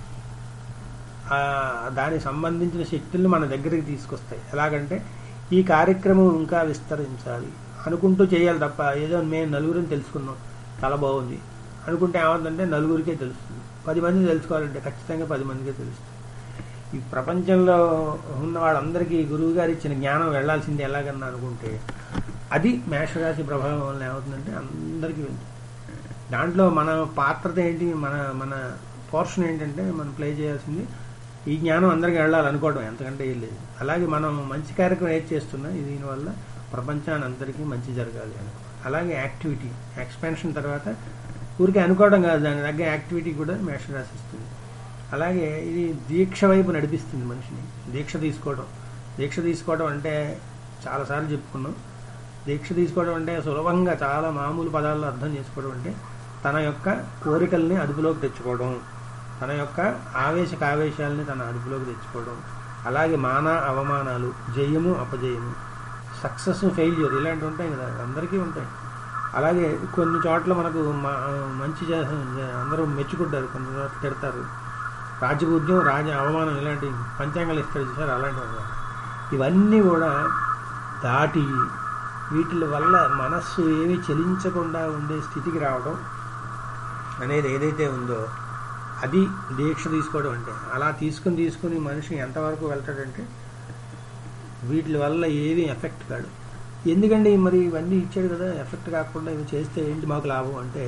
ఆ, దానికి సంబంధించిన శక్తుల్ని మన దగ్గరికి తీసుకొస్తాయి ఎలాగంటే ఈ కార్యక్రమం ఇంకా విస్తరించాలి అనుకుంటూ చేయాలి తప్ప ఏదో మేము నలుగురిని తెలుసుకున్నాం చాలా బాగుంది అనుకుంటే ఏమవుతుందంటే నలుగురికే తెలుస్తుంది పది మంది తెలుసుకోవాలంటే ఖచ్చితంగా పది మందికే తెలుస్తుంది ఈ ప్రపంచంలో ఉన్న వాళ్ళందరికీ గురువు గారు ఇచ్చిన జ్ఞానం వెళ్లాల్సింది ఎలాగన్నా అనుకుంటే అది మేషరాశి ప్రభావం వల్ల ఏమవుతుందంటే అందరికీ వెళ్తుంది దాంట్లో మన పాత్రత ఏంటి మన మన పోర్షన్ ఏంటంటే మనం ప్లే చేయాల్సింది ఈ జ్ఞానం అందరికీ వెళ్ళాలి అనుకోవడం ఎంతకంటే ఏం లేదు అలాగే మనం మంచి కార్యక్రమం ఏది చేస్తున్నా ఇది దీనివల్ల ప్రపంచాన్ని అందరికీ మంచి జరగాలి అని అలాగే యాక్టివిటీ ఎక్స్పాన్షన్ తర్వాత ఊరికే అనుకోవడం కాదు దాని తగ్గ యాక్టివిటీ కూడా మేషం రాసిస్తుంది అలాగే ఇది దీక్ష వైపు నడిపిస్తుంది మనిషిని దీక్ష తీసుకోవడం దీక్ష తీసుకోవడం అంటే చాలాసార్లు చెప్పుకున్నాం దీక్ష తీసుకోవడం అంటే సులభంగా చాలా మామూలు పదాల్లో అర్థం చేసుకోవడం అంటే తన యొక్క కోరికల్ని అదుపులోకి తెచ్చుకోవడం తన యొక్క ఆవేశ కావేశాలని తన అదుపులోకి తెచ్చుకోవడం అలాగే మాన అవమానాలు జయము అపజయము సక్సెస్ ఫెయిల్యూర్ ఇలాంటివి ఉంటాయి కదా అందరికీ ఉంటాయి అలాగే కొన్ని చోట్ల మనకు మా- మంచి చే- అందరూ మెచ్చుకుంటారు కొన్ని చోట్ల తిడతారు రాజపూజ్యం రాజ అవమానం ఇలాంటి పంచాంగాలు ఇస్తారు చూసారు అలాంటివి అన్నమాట. ఇవన్నీ కూడా దాటి వీటి వల్ల మనస్సు ఏమీ చలించకుండా ఉండే స్థితికి రావడం అనేది ఏదైతే ఉందో అది దీక్ష తీసుకోవడం అంటే అలా తీసుకుని తీసుకుని మనిషి ఎంతవరకు వెళ్తాడంటే వీటి వల్ల ఏమీ ఎఫెక్ట్ కాడు ఎందుకండి మరి ఇవన్నీ ఇచ్చాడు కదా ఎఫెక్ట్ కాకుండా ఇవి చేస్తే ఏంటి మాకు లాభం అంటే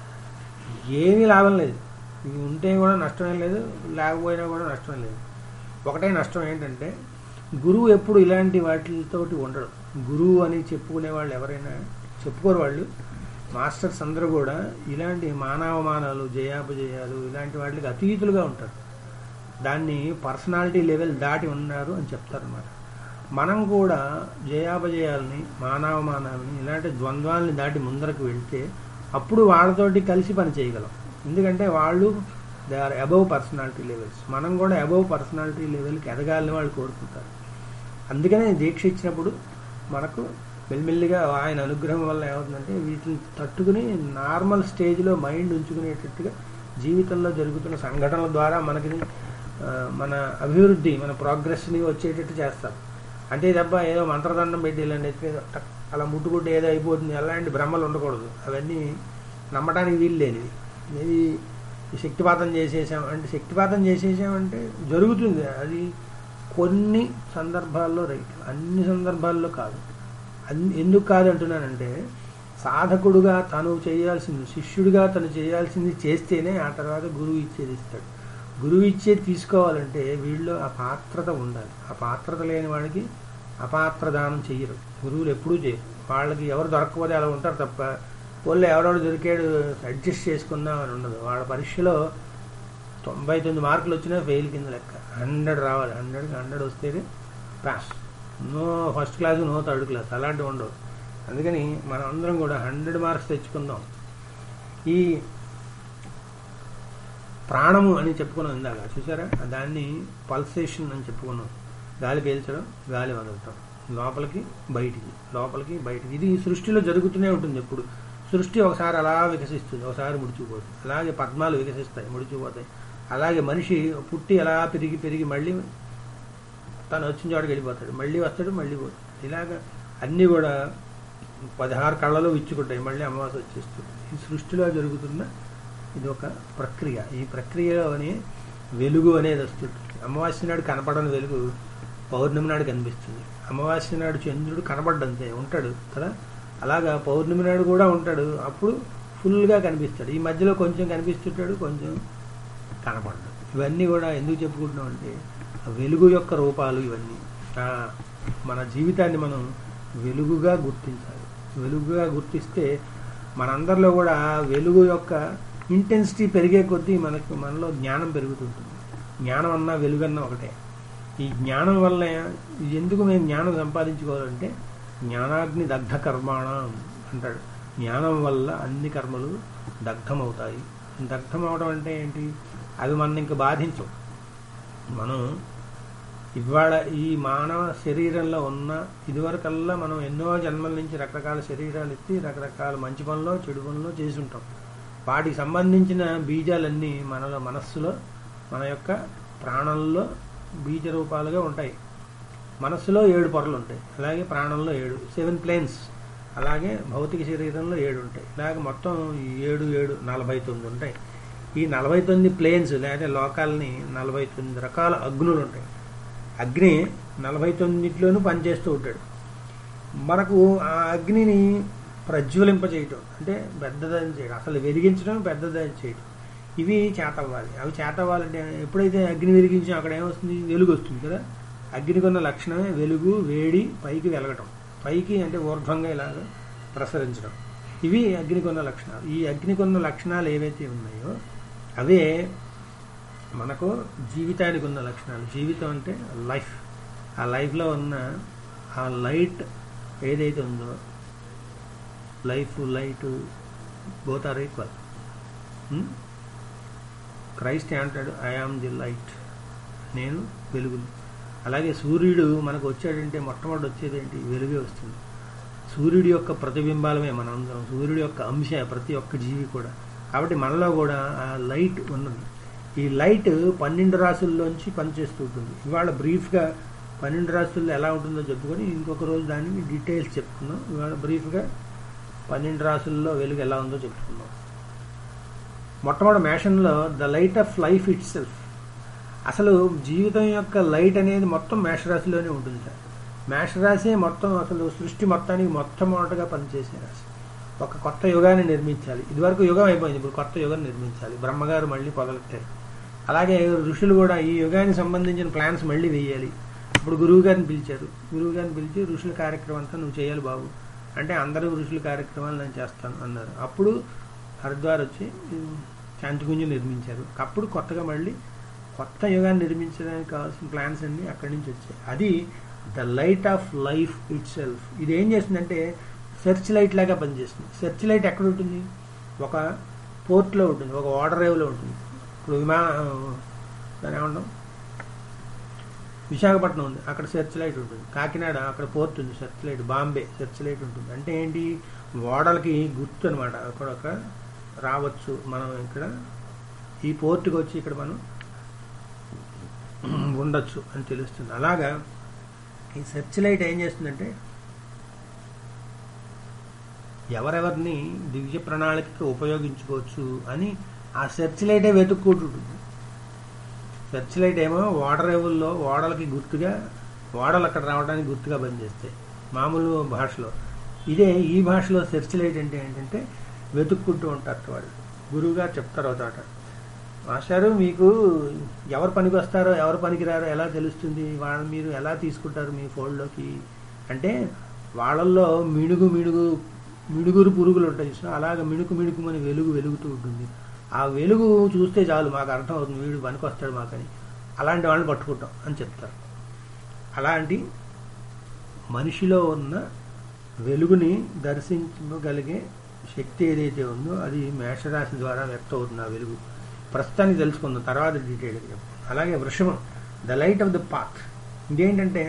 ఏమీ లాభం లేదు ఇవి ఉంటే కూడా నష్టమే లేదు లేకపోయినా కూడా నష్టమే లేదు ఒకటే నష్టం ఏంటంటే గురువు ఎప్పుడు ఇలాంటి వాటితోటి ఉండడు గురువు అని చెప్పుకునే వాళ్ళు ఎవరైనా చెప్పుకోరు వాళ్ళు మాస్టర్స్ అందరూ కూడా ఇలాంటి మానవమానాలు జయాపజయాలు ఇలాంటి వాటికి అతీతులుగా ఉంటారు దాన్ని పర్సనాలిటీ లెవెల్ దాటి ఉన్నారు అని చెప్తారన్నమాట మనం కూడా జయాపజయాల్ని మానవమానాలని ఇలాంటి ద్వంద్వాల్ని దాటి ముందరకు వెళ్తే అప్పుడు వాళ్ళతోటి కలిసి పని చేయగలం ఎందుకంటే వాళ్ళు they are above personality levels మనం కూడా అబవ్ పర్సనాలిటీ లెవెల్కి ఎదగాలని వాళ్ళు కోరుకుంటారు అందుకనే దీక్ష ఇచ్చినప్పుడు మనకు మెల్లిమెల్లిగా ఆయన అనుగ్రహం వల్ల ఏమవుతుందంటే వీటిని తట్టుకుని నార్మల్ స్టేజ్లో మైండ్ ఉంచుకునేటట్టుగా జీవితంలో జరుగుతున్న సంఘటనల ద్వారా మనకి ఆ, మన అభివృద్ధి మన ప్రోగ్రెస్ని వచ్చేటట్టు చేస్తారు అంతే తప్ప ఏదో మంత్రదండం పెట్టి ఇలా నెత్తి మీద టక్ అలా ముట్టుకుంటే ఏదో అయిపోతుంది అలాంటి భ్రమలు ఉండకూడదు అవన్నీ నమ్మడానికి వీలు లేనివి ఇది శక్తిపాతం చేసేసాం అంటే శక్తిపాతం చేసేసామంటే జరుగుతుంది అది కొన్ని సందర్భాల్లో రైట్ అన్ని సందర్భాల్లో కాదు అన్ని ఎందుకు కాదు అంటున్నానంటే సాధకుడుగా తను చేయాల్సింది శిష్యుడిగా తను చేయాల్సింది చేస్తేనే ఆ తర్వాత గురువు ఇచ్చేది ఇస్తాడు గురువు ఇచ్చేది తీసుకోవాలంటే వీళ్ళు ఆ పాత్రత ఉండాలి ఆ పాత్రత లేని వాడికి అపాత్ర దానం చెయ్యరు గురువులు ఎప్పుడూ చేయరు వాళ్ళకి ఎవరు దొరకకపోతే అలా ఉంటారు తప్ప వాళ్ళు ఎవరెవడు దొరికాడు అడ్జస్ట్ చేసుకుందాం అని ఉండదు వాళ్ళ పరీక్షలో తొంభై తొమ్మిది మార్కులు వచ్చినా ఫెయిల్ కింద లెక్క హండ్రెడ్ రావాలి హండ్రెడ్కి హండ్రెడ్ వస్తేనే pass no first class no third class అలాంటివి ఉండవు అందుకని మనం అందరం కూడా హండ్రెడ్ మార్క్స్ తెచ్చుకుందాం ఈ ప్రాణము అని చెప్పుకున్నాం ఇందాక చూసారా దాన్ని పల్సేషన్ అని చెప్పుకున్నాం గాలి పీల్చడం గాలి వదలటం లోపలికి బయటికి లోపలికి బయటికి ఇది సృష్టిలో జరుగుతూనే ఉంటుంది ఎప్పుడు సృష్టి ఒకసారి అలా వికసిస్తుంది ఒకసారి ముడిచిపోతుంది అలాగే పద్మాలు వికసిస్తాయి ముడిచిపోతాయి అలాగే మనిషి పుట్టి అలా పెరిగి పెరిగి మళ్ళీ తను వచ్చిన చోటుకి వెళ్ళిపోతాడు మళ్ళీ వస్తాడు మళ్ళీ పోతాడు ఇలాగ అన్నీ కూడా పదహారు కళ్ళలో ఇచ్చుకుంటాయి మళ్ళీ అమావాస్య వచ్చేస్తుంది ఈ సృష్టిలో జరుగుతున్న ఇది ఒక ప్రక్రియ ఈ ప్రక్రియలోనే వెలుగు అనేది వస్తుంది అమావాస్య నాడు కనపడని వెలుగు పౌర్ణమి నాడు కనిపిస్తుంది అమావాస్య నాడు చంద్రుడు కనపడ్డంతే ఉంటాడు కదా అలాగా పౌర్ణమి నాడు కూడా ఉంటాడు అప్పుడు ఫుల్గా కనిపిస్తాడు ఈ మధ్యలో కొంచెం కనిపిస్తుంటాడు కొంచెం కనపడ్డాడు ఇవన్నీ కూడా ఎందుకు చెప్పుకుంటున్నాం అంటే ఆ వెలుగు యొక్క రూపాలు ఇవన్నీ ఆ, మన జీవితాన్ని మనం వెలుగుగా గుర్తించాలి వెలుగుగా గుర్తిస్తే మనందరిలో కూడా వెలుగు యొక్క ఇంటెన్సిటీ పెరిగే కొద్దీ మనకు మనలో జ్ఞానం పెరుగుతుంటుంది జ్ఞానం అన్నా వెలుగన్నా ఒకటే ఈ జ్ఞానం వల్ల ఎందుకు మేము జ్ఞానం సంపాదించుకోవాలంటే జ్ఞానాగ్ని దగ్ధ కర్మాణం అంటాడు జ్ఞానం వల్ల అన్ని కర్మలు దగ్ధమవుతాయి దగ్ధం అవడం అంటే ఏంటి అవి మన ఇంకా బాధించవు మనం ఇవాళ ఈ మానవ శరీరంలో ఉన్న ఇదివరకల్లా మనం ఎన్నో జన్మల నుంచి రకరకాల శరీరాలు ఎత్తి రకరకాల మంచి పనులు చెడు పనులు చేసి ఉంటాం వాటికి సంబంధించిన బీజాలన్నీ మనలో మనస్సులో మన యొక్క ప్రాణంలో బీజ రూపాలుగా ఉంటాయి మనస్సులో ఏడు పొరలు ఉంటాయి అలాగే ప్రాణంలో ఏడు సెవెన్ ప్లేన్స్ అలాగే భౌతిక శరీరంలో ఏడు ఉంటాయి ఇలాగే మొత్తం ఈ ఏడు ఏడు నలభై తొమ్మిది ఉంటాయి ఈ నలభై తొమ్మిది ప్లేన్స్ లేదా లోకాలని నలభై తొమ్మిది రకాల అగ్నులు ఉంటాయి అగ్ని నలభై తొమ్మిదిలోనూ పనిచేస్తూ ఉంటాడు మనకు ఆ అగ్నిని ప్రజ్వలింపజేయటం అంటే పెద్దదని చేయడం అసలు వెలిగించడం పెద్దదని చేయడం ఇవి చేతవ్వాలి అవి చేతవ్వాలంటే ఎప్పుడైతే అగ్ని వెలిగించాం అక్కడ ఏమొస్తుంది వెలుగు వస్తుంది కదా అగ్నికున్న లక్షణమే వెలుగు వేడి పైకి వెలగటం పైకి అంటే ఊర్ధ్వంగా ఇలాగ ప్రసరించడం ఇవి అగ్నికున్న లక్షణాలు ఈ అగ్నికున్న లక్షణాలు ఏవైతే ఉన్నాయో అవే మనకు జీవితానికి ఉన్న లక్షణాలు జీవితం అంటే లైఫ్ ఆ లైఫ్లో ఉన్న ఆ లైట్ ఏదైతే ఉందో life light both are equal Christ అంటాడు ఐ ఆమ్ ది లైట్ నేను వెలుగుని అలాగే సూర్యుడు మనకు వచ్చాడంటే మొట్టమొదటి వచ్చేది ఏంటి వెలుగే వస్తుంది సూర్యుడి యొక్క ప్రతిబింబాలమే మనందరం సూర్యుడి యొక్క అంశ ప్రతి ఒక్క జీవి కూడా కాబట్టి మనలో కూడా ఆ లైట్ ఉన్నది ఈ లైట్ పన్నెండు రాసుల్లోంచి పనిచేస్తూ ఉంటుంది ఇవాళ బ్రీఫ్గా పన్నెండు రాసుల్లో ఎలా ఉంటుందో చెప్పుకొని ఇంకొక రోజు దానికి డీటెయిల్స్ చెప్పుకుందాం ఇవాళ బ్రీఫ్గా పన్నెండు రాసుల్లో వెలుగు ఎలా ఉందో చెప్పుకుందాం మొట్టమొదటి మేషన్లో the light of life itself అసలు జీవితం యొక్క లైట్ అనేది మొత్తం మేషరాశిలోనే ఉంటుంది సార్ మేషరాశి మొత్తం అసలు సృష్టి మొత్తానికి మొట్టమొదటిగా పనిచేసే రాశి ఒక కొత్త యుగాన్ని నిర్మించాలి ఇదివరకు యుగం అయిపోయింది ఇప్పుడు కొత్త యుగం నిర్మించాలి బ్రహ్మగారు మళ్ళీ మొదలెట్టారు అలాగే ఋషులు కూడా ఈ యుగానికి సంబంధించిన ప్లాన్స్ మళ్ళీ వేయాలి ఇప్పుడు గురువు గారిని పిలిచారు గురువు గారిని పిలిచి ఋషుల కార్యక్రమం అంతా నువ్వు చేయాలి బాబు అంటే అందరూ ఋషుల కార్యక్రమాలు నేను చేస్తాను అన్నారు అప్పుడు హరిద్వార్ వచ్చి శాంతిగుంజం నిర్మించారు అప్పుడు కొత్తగా మళ్ళీ కొత్త యుగాన్ని నిర్మించడానికి కావాల్సిన ప్లాన్స్ అన్ని అక్కడి నుంచి వచ్చాయి అది the light of life itself ఇది ఏం చేస్తుందంటే సెర్చ్ లైట్ లాగా పనిచేస్తుంది సెర్చ్ లైట్ ఎక్కడ ఉంటుంది ఒక పోర్ట్లో ఉంటుంది ఒక వాటర్ రేవ్లో ఉంటుంది ఇప్పుడు విమా దాని ఏమంటాం విశాఖపట్నం ఉంది అక్కడ సెర్చ్ లైట్ ఉంటుంది కాకినాడ అక్కడ పోర్ట్ ఉంది search light Bombay search light ఉంటుంది అంటే ఏంటి ఓడలకి గుర్తు అనమాట అక్కడ ఒక రావచ్చు మనం ఇక్కడ ఈ పోర్టుకి వచ్చి ఇక్కడ మనం ఉండొచ్చు అని తెలుస్తుంది అలాగా ఈ సెర్చ్ లైట్ ఏం చేస్తుందంటే ఎవరెవరిని దివ్య ప్రణాళికకి ఉపయోగించుకోవచ్చు అని ఆ సెర్చ్ లైటే వెతుక్కుంటుంటుంది సెర్చ్ లైట్ ఏమో వాటర్ రేవుల్లో ఓడలకి గుర్తుగా ఓడలు అక్కడ రావడానికి గుర్తుగా పనిచేస్తాయి మామూలు భాషలో ఇదే ఈ భాషలో సెర్చ్ లైట్ అంటే ఏంటంటే వెతుక్కుంటూ ఉంటారు వాళ్ళు గురువుగారు చెప్తారు చోట మాస్టారు మీకు ఎవరు పనికి వస్తారో ఎవరు పనికిరారో ఎలా తెలుస్తుంది వాళ్ళు మీరు ఎలా తీసుకుంటారు మీ ఫోల్డ్లోకి అంటే వాళ్ళల్లో మిణుగు మిణుగు మిణుగురు పురుగులు ఉంటాయి సో అలాగ మిణుకు మిణుకు మన వెలుగు వెలుగుతూ ఉంటుంది ఆ వెలుగు చూస్తే చాలు మాకు అర్థం అవుతుంది వీడు పనికి వస్తాడు మాకని అలాంటి వాళ్ళని పట్టుకుంటాం అని చెప్తారు అలాంటి మనిషిలో ఉన్న వెలుగుని దర్శించగలిగే శక్తి ఏదైతే ఉందో అది మేషరాశి ద్వారా వ్యక్తం అవుతుంది ఆ వెలుగు ప్రస్తుతానికి తెలుసుకుందాం తర్వాత డీటెయిల్గా చెప్పుకుందాం అలాగే వృషభం the light of the path ఇదేంటంటే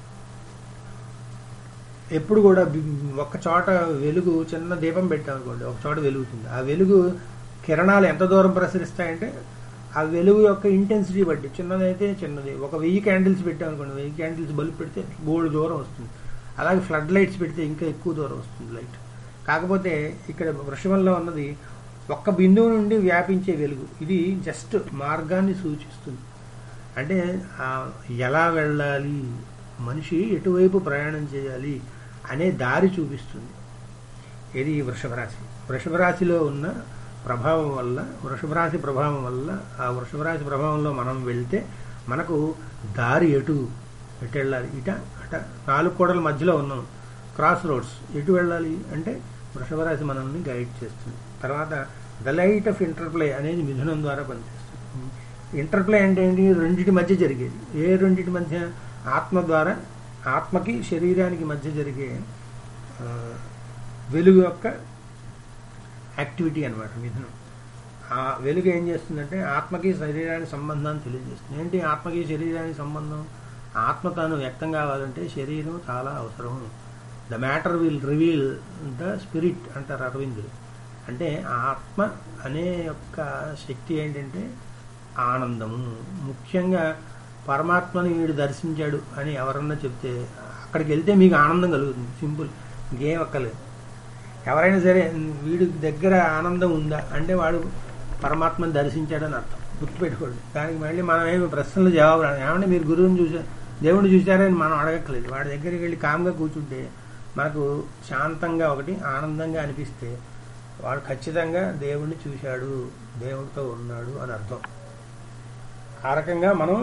ఎప్పుడు కూడా బి- ఒక్క చోట వెలుగు చిన్న దీపం పెట్టామనుకోండి ఒక చోట వెలుగుతుంది ఆ వెలుగు కిరణాలు ఎంత దూరం ప్రసరిస్తాయంటే ఆ వెలుగు యొక్క ఇంటెన్సిటీ బట్టి చిన్నదైతే చిన్నది ఒక వెయ్యి క్యాండిల్స్ పెట్టామనుకోండి వెయ్యి క్యాండిల్స్ బల్బ్ పెడితే బోల్డ్ దూరం వస్తుంది అలాగే ఫ్లడ్ లైట్స్ పెడితే ఇంకా ఎక్కువ దూరం వస్తుంది లైట్ కాకపోతే ఇక్కడ వృషభంలో ఉన్నది ఒక్క బిందువు నుండి వ్యాపించే వెలుగు ఇది జస్ట్ మార్గాన్ని సూచిస్తుంది అంటే ఆ ఎలా వెళ్ళాలి మనిషి ఎటువైపు ప్రయాణం చేయాలి అనే దారి చూపిస్తుంది ఇది వృషభ రాశి వృషభ రాశిలో ఉన్న ప్రభావం వల్ల వృషభ రాశి ప్రభావం వల్ల ఆ వృషభ రాశి ప్రభావంలో మనం వెళ్తే మనకు దారి ఎటు ఎటు వెళ్ళాలి ఇట అట నాలుగు కోడల మధ్యలో ఉన్నాం క్రాస్ రోడ్స్ ఎటు వెళ్ళాలి అంటే వృషభ రాశి మనల్ని గైడ్ చేస్తుంది తర్వాత ద లైట్ ఆఫ్ ఇంటర్ప్లే అనేది మిథునం ద్వారా పనిచేస్తుంది ఇంటర్ప్లే అంటే ఏంటి రెండింటి మధ్య జరిగేది ఏ రెండింటి మధ్య ఆత్మ ద్వారా ఆత్మకి శరీరానికి మధ్య జరిగే ఆ, వెలుగు యొక్క యాక్టివిటీ అనమాట మిథునం ఆ వెలుగు ఏం చేస్తుందంటే ఆత్మకి శరీరానికి సంబంధాన్ని తెలియజేస్తుంది ఏంటి ఆత్మకి శరీరానికి సంబంధం ఆత్మ తాను వ్యక్తం కావాలంటే శరీరం చాలా అవసరం the matter will reveal the spirit అంటారు అరవిందులు అంటే ఆత్మ అనే యొక్క శక్తి ఏంటంటే ఆనందము ముఖ్యంగా పరమాత్మని వీడు దర్శించాడు అని ఎవరన్నా చెప్తే అక్కడికి వెళ్తే మీకు ఆనందం కలుగుతుంది సింపుల్ ఇంకేం అక్కర్లేదు ఎవరైనా సరే వీడి దగ్గర ఆనందం ఉందా అంటే వాడు పరమాత్మని దర్శించాడని అర్థం గుర్తుపెట్టుకోండి దానికి మళ్ళీ మనం ఏమి ప్రశ్నలు జవాబు రాదు ఏమంటే మీరు గురువుని చూసా దేవుడిని చూశారని మనం అడగట్లేదు వాడి దగ్గరికి వెళ్ళి కామ్గా కూర్చుంటే మనకు శాంతంగా ఒకటి ఆనందంగా అనిపిస్తే వాడు ఖచ్చితంగా దేవుణ్ణి చూశాడు దేవుడితో ఉన్నాడు అని అర్థం ఆ రకంగా మనం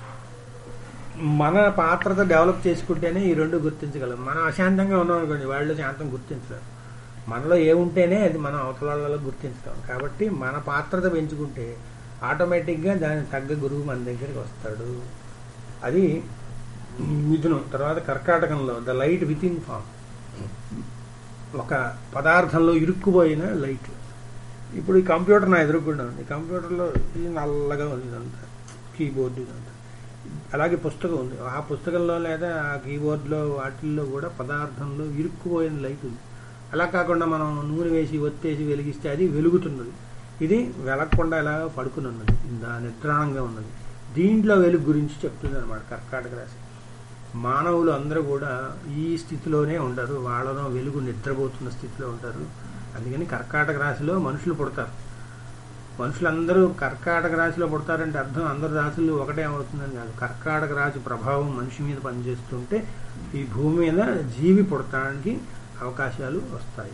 మన పాత్రత డెవలప్ చేసుకుంటేనే ఈ రెండు గుర్తించగలం మనం అశాంతంగా ఉన్నాం అనుకోండి వాళ్ళు శాంతం గుర్తించలేరు మనలో ఏముంటేనే అది మనం అవతలలో గుర్తించగలం కాబట్టి మన పాత్రత పెంచుకుంటే ఆటోమేటిక్గా దానికి తగ్గ గురువు మన దగ్గరికి వస్తాడు అది మిథునం తర్వాత కర్కాటకంలో the light within form ఒక పదార్థంలో ఇరుక్కుపోయిన లైట్ ఇప్పుడు ఈ కంప్యూటర్ నా ఎదురుకుండా ఉంది కంప్యూటర్లో ఇది నల్లగా ఉంది ఇదంతా కీబోర్డు ఇదంతా అలాగే పుస్తకం ఉంది ఆ పుస్తకంలో లేదా ఆ కీబోర్డ్లో వాటిల్లో కూడా పదార్థంలో ఇరుక్కుపోయిన లైట్ ఉంది అలా కాకుండా మనం నూనె వేసి ఒత్తేసి వెలిగిస్తే అది వెలుగుతున్నది ఇది వెలగకుండా ఇలా పడుకుని ఉన్నది దా నిద్రాణంగా ఉన్నది దీంట్లో వెలుగు గురించి చెప్తుంది అనమాట కర్కాటక రాశి మానవులు అందరూ కూడా ఈ స్థితిలోనే ఉంటారు వాళ్ళలో వెలుగు నిద్రపోతున్న స్థితిలో ఉంటారు అందుకని కర్కాటక రాశిలో మనుషులు పుడతారు మనుషులందరూ కర్కాటక రాశిలో పుడతారంటే అర్థం అందరు రాశులు ఒకటే అవుతుందని కాదు కర్కాటక రాశి ప్రభావం మనిషి మీద పనిచేస్తుంటే ఈ భూమి మీద జీవి పుడతానికి అవకాశాలు వస్తాయి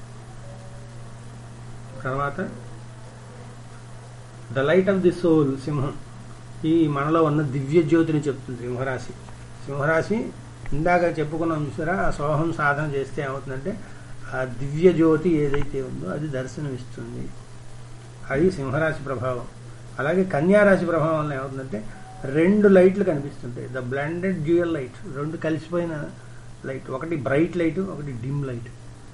తర్వాత the light of the soul సింహం ఈ మనలో ఉన్న దివ్య జ్యోతిని చెప్తుంది సింహరాశి సింహరాశి ఇందాక చెప్పుకున్నాం చూసారా ఆ సోహం సాధన చేస్తే ఏమవుతుందంటే ఆ దివ్య జ్యోతి ఏదైతే ఉందో అది దర్శనమిస్తుంది అది సింహరాశి ప్రభావం అలాగే కన్యారాశి ప్రభావం వల్ల ఏమవుతుందంటే రెండు లైట్లు కనిపిస్తుంటాయి ద బ్లాండెడ్ డ్యూయల్ లైట్ రెండు కలిసిపోయిన లైట్ ఒకటి బ్రైట్ లైట్ ఒకటి డిమ్ లైట్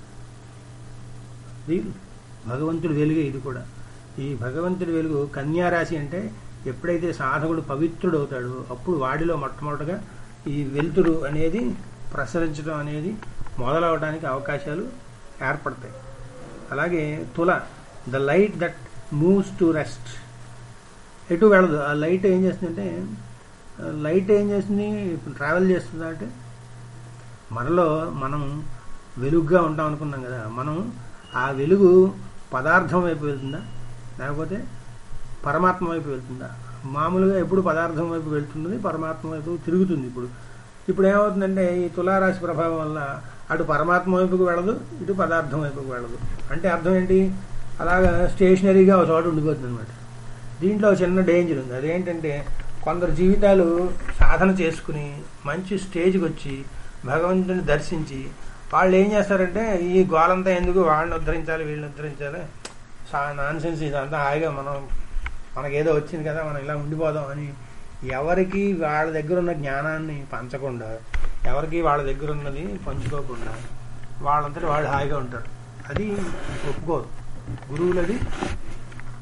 ఇది భగవంతుడి వెలుగే ఇది కూడా ఈ భగవంతుడి వెలుగు కన్యారాశి అంటే ఎప్పుడైతే సాధకుడు పవిత్రుడు అవుతాడో అప్పుడు వాడిలో మొట్టమొదటగా ఈ వెలుతురు అనేది ప్రసరించడం అనేది మొదలవడానికి అవకాశాలు ఏర్పడతాయి అలాగే తుల the light that moves to rest ఎటు వెళ్ళదు ఆ లైట్ ఏం చేస్తుందంటే లైట్ ఏం చేస్తుంది ఇప్పుడు ట్రావెల్ చేస్తుందా అంటే మనలో మనం వెలుగుగా ఉంటాం అనుకున్నాం కదా మనం ఆ వెలుగు పదార్థం వైపు వెళ్తుందా లేకపోతే పరమాత్మ వైపు వెళ్తుందా మామూలుగా ఎప్పుడు పదార్థం వైపు వెళ్తున్నది పరమాత్మ వైపు తిరుగుతుంది ఇప్పుడు ఇప్పుడు ఏమవుతుందంటే ఈ తులారాశి ప్రభావం వల్ల అటు పరమాత్మ వైపుకు వెళ్ళదు ఇటు పదార్థం వైపుకు వెళ్ళదు అంటే అర్థం ఏంటి అలాగా స్టేషనరీగా ఒక చోట ఉండిపోతుంది అనమాట దీంట్లో చిన్న డేంజర్ ఉంది అదేంటంటే కొందరు జీవితాలు సాధన చేసుకుని మంచి స్టేజ్కి వచ్చి భగవంతుని దర్శించి వాళ్ళు ఏం చేస్తారంటే ఈ గోలంతా ఎందుకు వాళ్ళని ఉద్ధరించాలి వీళ్ళని ఉద్ధరించాలి నాన్ సెన్స్ ఇదంతా హాయిగా మనం మనకేదో వచ్చింది కదా మనం ఇలా ఉండిపోదాం అని ఎవరికి వాళ్ళ దగ్గర ఉన్న జ్ఞానాన్ని పంచకుండా ఎవరికి వాళ్ళ దగ్గర ఉన్నది పంచుకోకుండా వాళ్ళంతటి వాళ్ళు హాయిగా ఉంటారు అది ఒప్పుకోరు గురువులది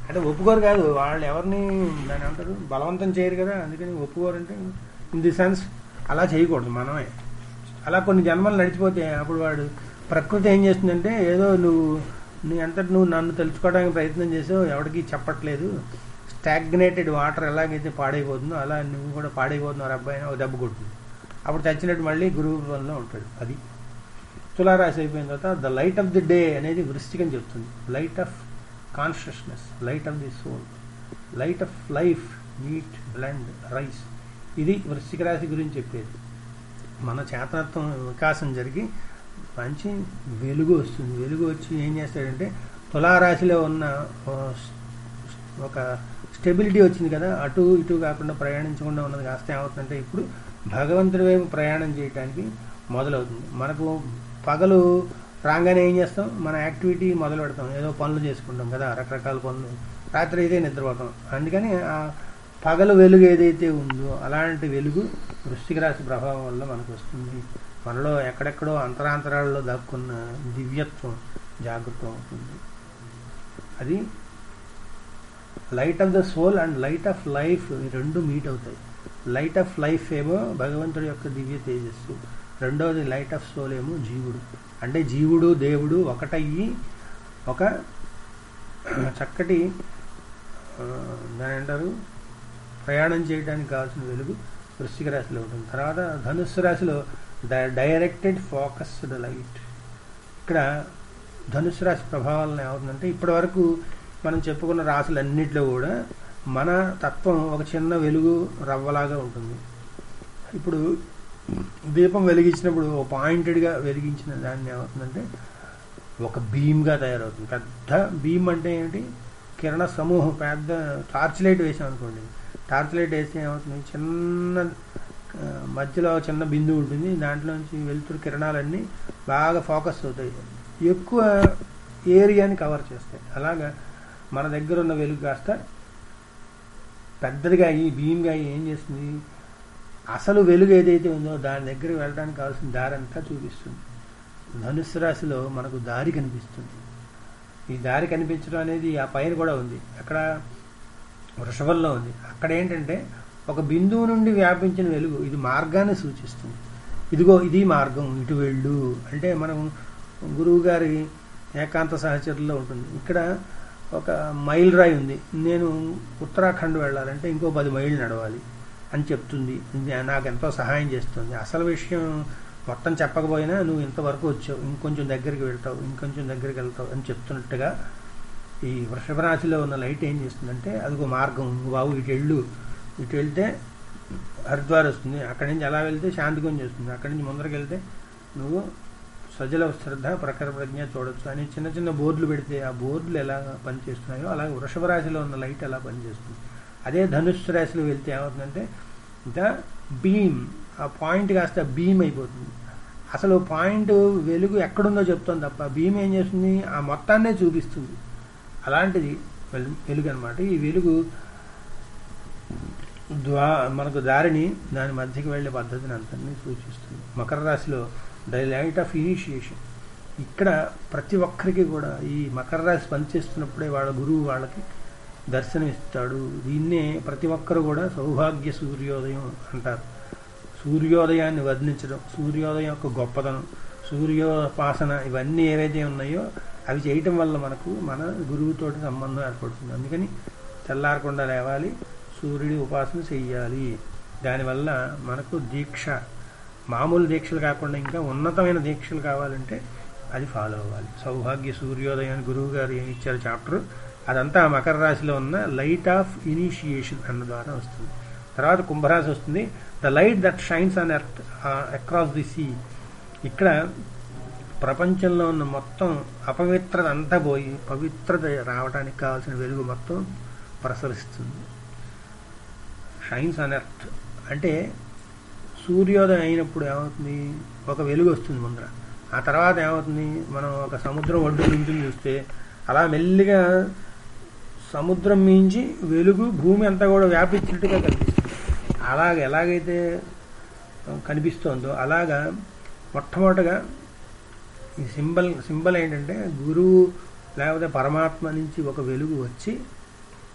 అంటే ఒప్పుకోరు కాదు వాళ్ళు ఎవరిని దాని అంటారు బలవంతం చేయరు కదా అందుకని ఒప్పుకోరు అంటే ఇన్ ది సెన్స్ అలా చేయకూడదు మనమే అలా కొన్ని జన్మలు నడిచిపోతే అప్పుడు వాడు ప్రకృతి ఏం చేస్తుందంటే ఏదో నువ్వు నీ అంతటి నువ్వు నన్ను తెలుసుకోవడానికి ప్రయత్నం చేసావు ఎవరికి చెప్పట్లేదు స్టాగ్నేటెడ్ వాటర్ ఎలాగైతే పాడైపోతుందో అలా నువ్వు కూడా పాడైపోతున్నావు అబ్బాయి అని ఒక దెబ్బ కొడుతుంది అప్పుడు చచ్చినట్టు మళ్ళీ గురువు వల్ల ఉంటాడు అది తులారాశి అయిపోయిన తర్వాత the light of the day అనేది వృష్టికం చెప్తుంది light of consciousness light of the soul light of life meet blend rise ఇది వృశ్చిక రాశి గురించి చెప్పేది మన చేతనత్వం వికాసం జరిగి మంచి వెలుగు వస్తుంది వెలుగు వచ్చి ఏం చేస్తాడంటే తులారాశిలో ఉన్న ఆ, ఒక స్టెబిలిటీ వచ్చింది కదా అటు ఇటు కాకుండా ప్రయాణించకుండా ఉన్నది కాస్త ఏమవుతుందంటే ఇప్పుడు భగవంతుడి వైపు ప్రయాణం చేయడానికి మొదలవుతుంది మనకు పగలు రాగానే ఏం చేస్తాం మన యాక్టివిటీ మొదలు పెడతాం ఏదో పనులు చేసుకుంటాం కదా రకరకాల పనులు రాత్రి అయితే నిద్రపోతాం అందుకని ఆ పగలు వెలుగు ఏదైతే ఉందో అలాంటి వెలుగు వృశ్చిక రాశి ప్రభావం వల్ల మనకు వస్తుంది మనలో ఎక్కడెక్కడో అంతరాంతరాల్లో దాక్కున్న దివ్యత్వం జాగృతం అవుతుంది అది light of the soul and light of life ఈ రెండు మీట్ అవుతాయి లైట్ ఆఫ్ లైఫ్ ఏమో భగవంతుడి యొక్క దివ్య తేజస్సు రెండవది లైట్ ఆఫ్ సోల్ ఏమో జీవుడు అంటే జీవుడు దేవుడు ఒకటయ్యి ఒక చక్కటి ఆ, దాని అంటారు ప్రయాణం చేయడానికి కావాల్సిన వెలుగు వృశ్చిక రాశిలో ఉంటుంది తర్వాత ధనుస్సు రాశిలో ద డైరెక్టెడ్ ఫోకస్డ్ లైట్ ఇక్కడ ధనుస్సు రాశి ప్రభావాలను ఏమవుతుందంటే ఇప్పటి వరకు మనం చెప్పుకున్న రాశులన్నింటిలో కూడా మన తత్వం ఒక చిన్న వెలుగు రవ్వలాగా ఉంటుంది ఇప్పుడు దీపం వెలిగించినప్పుడు ఒక పాయింటెడ్గా వెలిగించిన దాన్ని ఏమవుతుందంటే ఒక బీమ్గా తయారవుతుంది పెద్ద బీమ్ అంటే ఏంటి కిరణ సమూహం పెద్ద టార్చ్ లైట్ వేసాం అనుకోండి టార్చ్ లైట్ వేస్తే ఏమవుతుంది చిన్న ఆ, మధ్యలో చిన్న బిందువు ఉంటుంది దాంట్లోంచి వెలుతురు కిరణాలన్నీ బాగా ఫోకస్ అవుతాయి ఎక్కువ ఏరియాని కవర్ చేస్తాయి అలాగా మన దగ్గర ఉన్న వెలుగు కాస్త పెద్దదిగా అయ్యి బీమ్గా అయ్యి ఏం చేస్తుంది అసలు వెలుగు ఏదైతే ఉందో దాని దగ్గర వెళ్ళడానికి కావాల్సిన దారి అంతా చూపిస్తుంది ధనుస్సు రాశిలో మనకు దారి కనిపిస్తుంది ఈ దారి కనిపించడం అనేది ఆ పైన కూడా ఉంది అక్కడ వృషభంలో ఉంది అక్కడ ఏంటంటే ఒక బిందువు నుండి వ్యాపించిన వెలుగు ఇది మార్గాన్ని సూచిస్తుంది ఇదిగో ఇది మార్గం ఇటు వెళ్ళు అంటే మనం గురువు గారి ఏకాంత సహచరుల్లో ఉంటుంది ఇక్కడ ఒక మైల్ రాయి ఉంది నేను ఉత్తరాఖండ్ వెళ్ళాలంటే ఇంకో పది మైళ్ళు నడవాలి అని చెప్తుంది ఇది నాకు ఎంతో సహాయం చేస్తుంది అసలు విషయం మొత్తం చెప్పకపోయినా నువ్వు ఇంతవరకు వచ్చావు ఇంకొంచెం దగ్గరికి వెళ్తావు ఇంకొంచెం దగ్గరికి వెళ్తావు అని చెప్తున్నట్టుగా ఈ వృషభ రాశిలో ఉన్న లైట్ ఏం చేస్తుందంటే అదిగో మార్గం నువ్వు బాబు ఇటు వెళ్ళు ఇటు వెళ్తే హరిద్వార్ వస్తుంది అక్కడి నుంచి అలా వెళ్తే శాంతిగుంజ్ వస్తుంది అక్కడి నుంచి ముందరికి వెళ్తే నువ్వు సజల శ్రద్ధ ప్రఖర ప్రజ్ఞ చూడొచ్చు అని చిన్న చిన్న బోర్డులు పెడితే ఆ బోర్డులు ఎలా పనిచేస్తున్నాయో అలాగే వృషభ రాశిలో ఉన్న లైట్ ఎలా పనిచేస్తుంది అదే ధనుస్సు రాశిలో వెళ్తే ఏమవుతుందంటే ద బీమ్ ఆ పాయింట్ కాస్త బీమ్ అయిపోతుంది అసలు పాయింట్ వెలుగు ఎక్కడుందో చెప్తుంది తప్ప బీమ్ ఏం చేస్తుంది ఆ మొత్తాన్నే చూపిస్తుంది అలాంటిది వెలు- వెలుగు అనమాట ఈ వెలుగు ద్వా మనకు దారిని దాని మధ్యకి వెళ్ళే పద్ధతిని అంతని సూచిస్తుంది మకర రాశిలో ద లైట్ ఆఫ్ ఇనిషియేషన్ ఇక్కడ ప్రతి ఒక్కరికి కూడా ఈ మకర రాశి పనిచేస్తున్నప్పుడే వాళ్ళ గురువు వాళ్ళకి దర్శనమిస్తాడు దీన్నే ప్రతి ఒక్కరు కూడా సౌభాగ్య సూర్యోదయం అంటారు సూర్యోదయాన్ని వర్ణించడం సూర్యోదయం యొక్క గొప్పతనం సూర్యోపాసన ఇవన్నీ ఏవైతే ఉన్నాయో అవి చేయటం వల్ల మనకు మన గురువుతోటి సంబంధం ఏర్పడుతుంది అందుకని తెల్లారకుండా లేవాలి సూర్యుడి ఉపాసన చెయ్యాలి దానివల్ల మనకు దీక్ష మామూలు దీక్షలు కాకుండా ఇంకా ఉన్నతమైన దీక్షలు కావాలంటే అది ఫాలో అవ్వాలి సౌభాగ్య సూర్యోదయం అని గురువు గారు ఏమి ఇచ్చారు చాప్టర్ అదంతా మకర రాశిలో ఉన్న లైట్ ఆఫ్ ఇనిషియేషన్ అన్న ద్వారా వస్తుంది తర్వాత కుంభరాశి వస్తుంది the light that shines on earth across the sea ఇక్కడ ప్రపంచంలో ఉన్న మొత్తం అపవిత్రత అంతా పోయి పవిత్రత రావడానికి కావాల్సిన వెలుగు మొత్తం ప్రసరిస్తుంది షైన్స్ ఆన్ ఎర్త్ అంటే సూర్యోదయం అయినప్పుడు ఏమవుతుంది ఒక వెలుగు వస్తుంది ముందర ఆ తర్వాత ఏమవుతుంది మనం ఒక సముద్రం ఒడ్డు నుంచి చూస్తే అలా మెల్లిగా సముద్రం మించి వెలుగు భూమి అంతా కూడా వ్యాపించినట్టుగా కనిపిస్తుంది అలాగ ఎలాగైతే కనిపిస్తోందో అలాగా మొట్టమొదటగా ఈ సింబల్ సింబల్ ఏంటంటే గురువు లేకపోతే పరమాత్మ నుంచి ఒక వెలుగు వచ్చి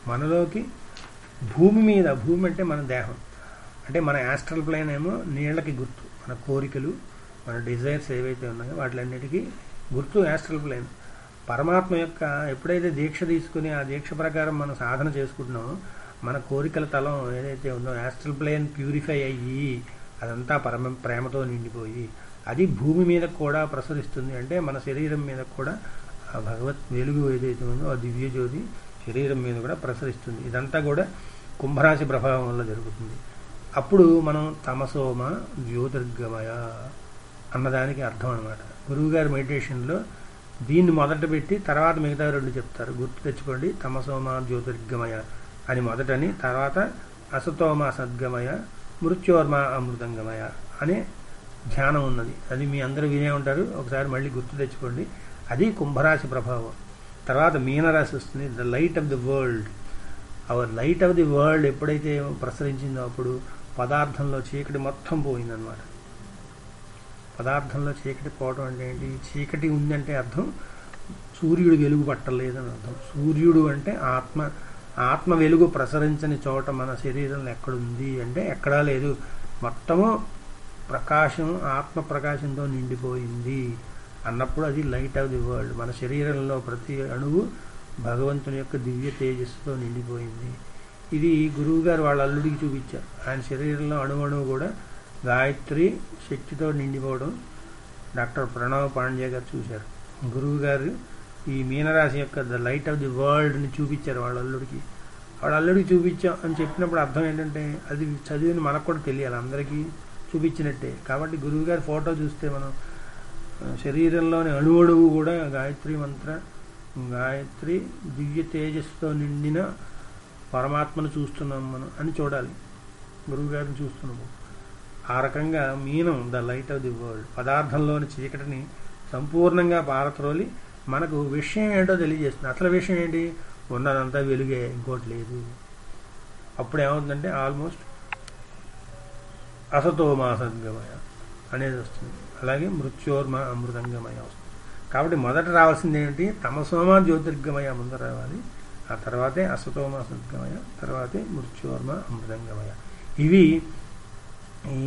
మనలోకి భూమి మీద భూమి అంటే మన దేహం అంటే మన యాస్ట్రల్ ప్లేన్ ఏమో నీళ్ళకి గుర్తు మన కోరికలు మన డిజైర్స్ ఏవైతే ఉన్నాయో వాటిలన్నిటికీ గుర్తు యాస్ట్రల్ ప్లేన్ పరమాత్మ యొక్క ఎప్పుడైతే దీక్ష తీసుకుని ఆ దీక్ష ప్రకారం మనం సాధన చేసుకుంటున్నామో మన కోరికల తలం ఏదైతే ఉందో యాస్ట్రల్ ప్లేన్ ప్యూరిఫై అయ్యి అదంతా పరమ ప్రేమతో నిండిపోయి అది భూమి మీద కూడా ప్రసరిస్తుంది అంటే మన శరీరం మీద కూడా ఆ భగవత్ వెలుగు ఏదైతే ఉందో ఆ దివ్య జ్యోతి శరీరం మీద కూడా ప్రసరిస్తుంది ఇదంతా కూడా కుంభరాశి ప్రభావం వల్ల జరుగుతుంది అప్పుడు మనం తమసోమ జ్యోతిర్గమయ అన్నదానికి అర్థం అనమాట గురువుగారి మెడిటేషన్లో దీన్ని మొదట పెట్టి తర్వాత మిగతా రెండు చెప్తారు గుర్తు తెచ్చుకోండి తమసోమ జ్యోతిర్గమయ అని మొదటని తర్వాత అసతోమ సద్గమయ మృత్యోర్మ అమృతంగమయ అనే ధ్యానం ఉన్నది అది మీ అందరూ వినే ఉంటారు ఒకసారి మళ్ళీ గుర్తు తెచ్చుకోండి అది కుంభరాశి ప్రభావం తర్వాత మీనరాశి వస్తుంది the light of the world our light of the world ఎప్పుడైతే ప్రసరించిందో అప్పుడు పదార్థంలో చీకటి మొత్తం పోయిందనమాట పదార్థంలో చీకటి పోవడం అంటే ఏంటి చీకటి ఉందంటే అర్థం సూర్యుడు వెలుగు పట్టలేదని అర్థం సూర్యుడు అంటే ఆత్మ ఆత్మ వెలుగు ప్రసరించని చోట మన శరీరంలో ఎక్కడుంది అంటే ఎక్కడా లేదు మొత్తము ప్రకాశం ఆత్మ ప్రకాశంతో నిండిపోయింది అన్నప్పుడు అది లైట్ ఆఫ్ ది వరల్డ్ మన శరీరంలో ప్రతి అణువు భగవంతుని యొక్క దివ్య తేజస్సుతో నిండిపోయింది ఇది గురువు గారు వాళ్ళ అల్లుడికి చూపించారు ఆయన శరీరంలో అణువణువు కూడా గాయత్రి శక్తితో నిండిపోవడం డాక్టర్ ప్రణవ్ పాండ్య గారు చూశారు గురువు గారు ఈ మీనరాశి యొక్క ద లైట్ ఆఫ్ ది వరల్డ్ని చూపించారు వాళ్ళ అల్లుడికి వాళ్ళ అల్లుడికి చూపించాం అని చెప్పినప్పుడు అర్థం ఏంటంటే అది చదివిన మనకు కూడా తెలియాలి అందరికీ చూపించినట్టే కాబట్టి గురువు గారి ఫోటో చూస్తే మనం ఆ, శరీరంలోని అణువణువు కూడా గాయత్రి మంత్ర గాయత్రి దివ్య తేజస్సుతో నిండిన పరమాత్మను చూస్తున్నాం మనం అని చూడాలి గురువు గారిని చూస్తున్నాము ఆ రకంగా మీనం the light of the world పదార్థంలోని చీకటిని సంపూర్ణంగా పారత్రోలి మనకు విషయం ఏంటో తెలియజేస్తుంది అసలు విషయం ఏంటి ఉన్నదంతా వెలుగే ఇంకోటి లేదు అప్పుడు ఏమవుతుందంటే ఆల్మోస్ట్ అసతోమా సద్గమయ అనేది వస్తుంది అలాగే మృత్యోర్మ అమృతంగమయ వస్తుంది కాబట్టి మొదట రావాల్సింది ఏంటి తమసోమ జ్యోతిర్గమయ ముందర రావాలి ఆ తర్వాతే అసతోమ సద్గమయ తర్వాతే మృత్యోర్మ అమృతంగమయ ఇవి ఈ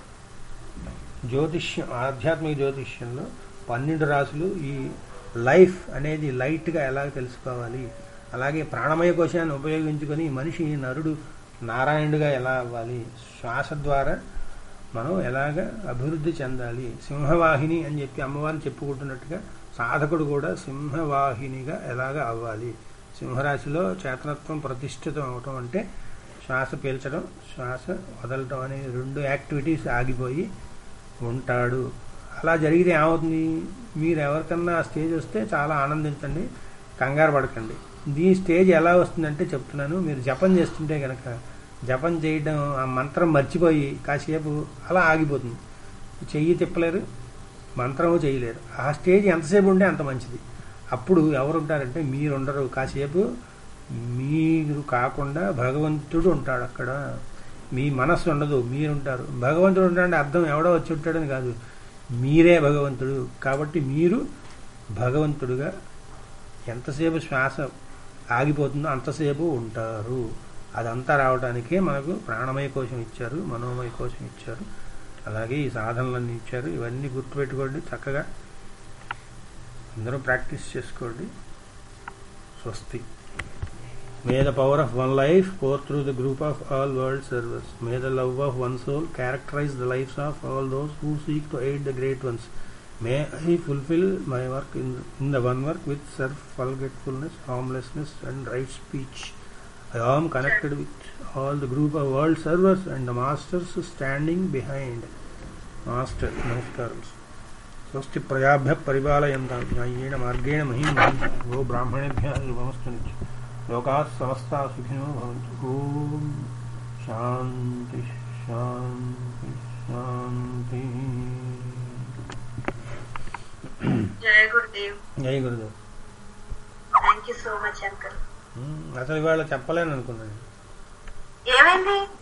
జ్యోతిష్యం ఆధ్యాత్మిక జ్యోతిష్యంలో పన్నెండు రాసులు ఈ లైఫ్ అనేది లైట్గా ఎలా తెలుసుకోవాలి అలాగే ప్రాణమయ కోశాన్ని ఉపయోగించుకొని మనిషి నరుడు నారాయణుడిగా ఎలా అవ్వాలి శ్వాస ద్వారా మనం ఎలాగ అభివృద్ధి చెందాలి సింహవాహిని అని చెప్పి అమ్మవారిని చెప్పుకుంటున్నట్టుగా సాధకుడు కూడా సింహవాహినిగా ఎలాగ అవ్వాలి సింహరాశిలో చేతనత్వం ప్రతిష్ఠితం అవటం అంటే శ్వాస పీల్చడం శ్వాస వదలటం అనే రెండు యాక్టివిటీస్ ఆగిపోయి ఉంటాడు అలా జరిగితే ఏమవుతుంది మీరు ఎవరికన్నా ఆ స్టేజ్ వస్తే చాలా ఆనందించండి కంగారు పడకండి ఈ స్టేజ్ ఎలా వస్తుందంటే చెప్తున్నాను మీరు జపం చేస్తుంటే కనుక జపం చేయడం ఆ మంత్రం మర్చిపోయి కాసేపు అలా ఆగిపోతుంది చెయ్యి తిప్పలేరు మంత్రము చేయలేరు ఆ స్టేజ్ ఎంతసేపు ఉంటే అంత మంచిది అప్పుడు ఎవరు ఉంటారంటే మీరు ఉండరు కాసేపు మీరు కాకుండా భగవంతుడు ఉంటాడు అక్కడ మీ మనస్సు ఉండదు మీరుంటారు భగవంతుడు ఉంటాడంటే అర్థం ఎవడో వచ్చి ఉంటాడని కాదు మీరే భగవంతుడు కాబట్టి మీరు భగవంతుడుగా ఎంతసేపు శ్వాస ఆగిపోతుందో అంతసేపు ఉంటారు అదంతా రావడానికే మనకు ప్రాణమయ కోశం ఇచ్చారు మనోమయ కోశం ఇచ్చారు అలాగే ఈ సాధనలన్నీ ఇచ్చారు ఇవన్నీ గుర్తుపెట్టుకోండి చక్కగా అందరూ ప్రాక్టీస్ చేసుకోండి స్వస్తి May the power of one life pour through the group of all world servers. May the love of one soul characterize the lives of all those who seek to aid the great ones. May I fulfill my work in, in the one work with self-forgetfulness, harmlessness, and right speech. I am connected with all the group of world servers and the masters standing behind. Master, Namaskaram. स्वस्ति प्रजाभ्य परिपालयन्ता न्याय्येन मार्गेण महीं वो ब्राह्मणेभ्यः शुभमस्तु नित्यम् लोकाः समस्ता सुखिनो भवन्तु ॐ शान्ति शान्ति शान्ति జయ గురుదేవ్ జై Gurudev thank you so much uncle um, అసలు ఇవాళ చెప్పలేను అనుకున్నాను ఏమైంది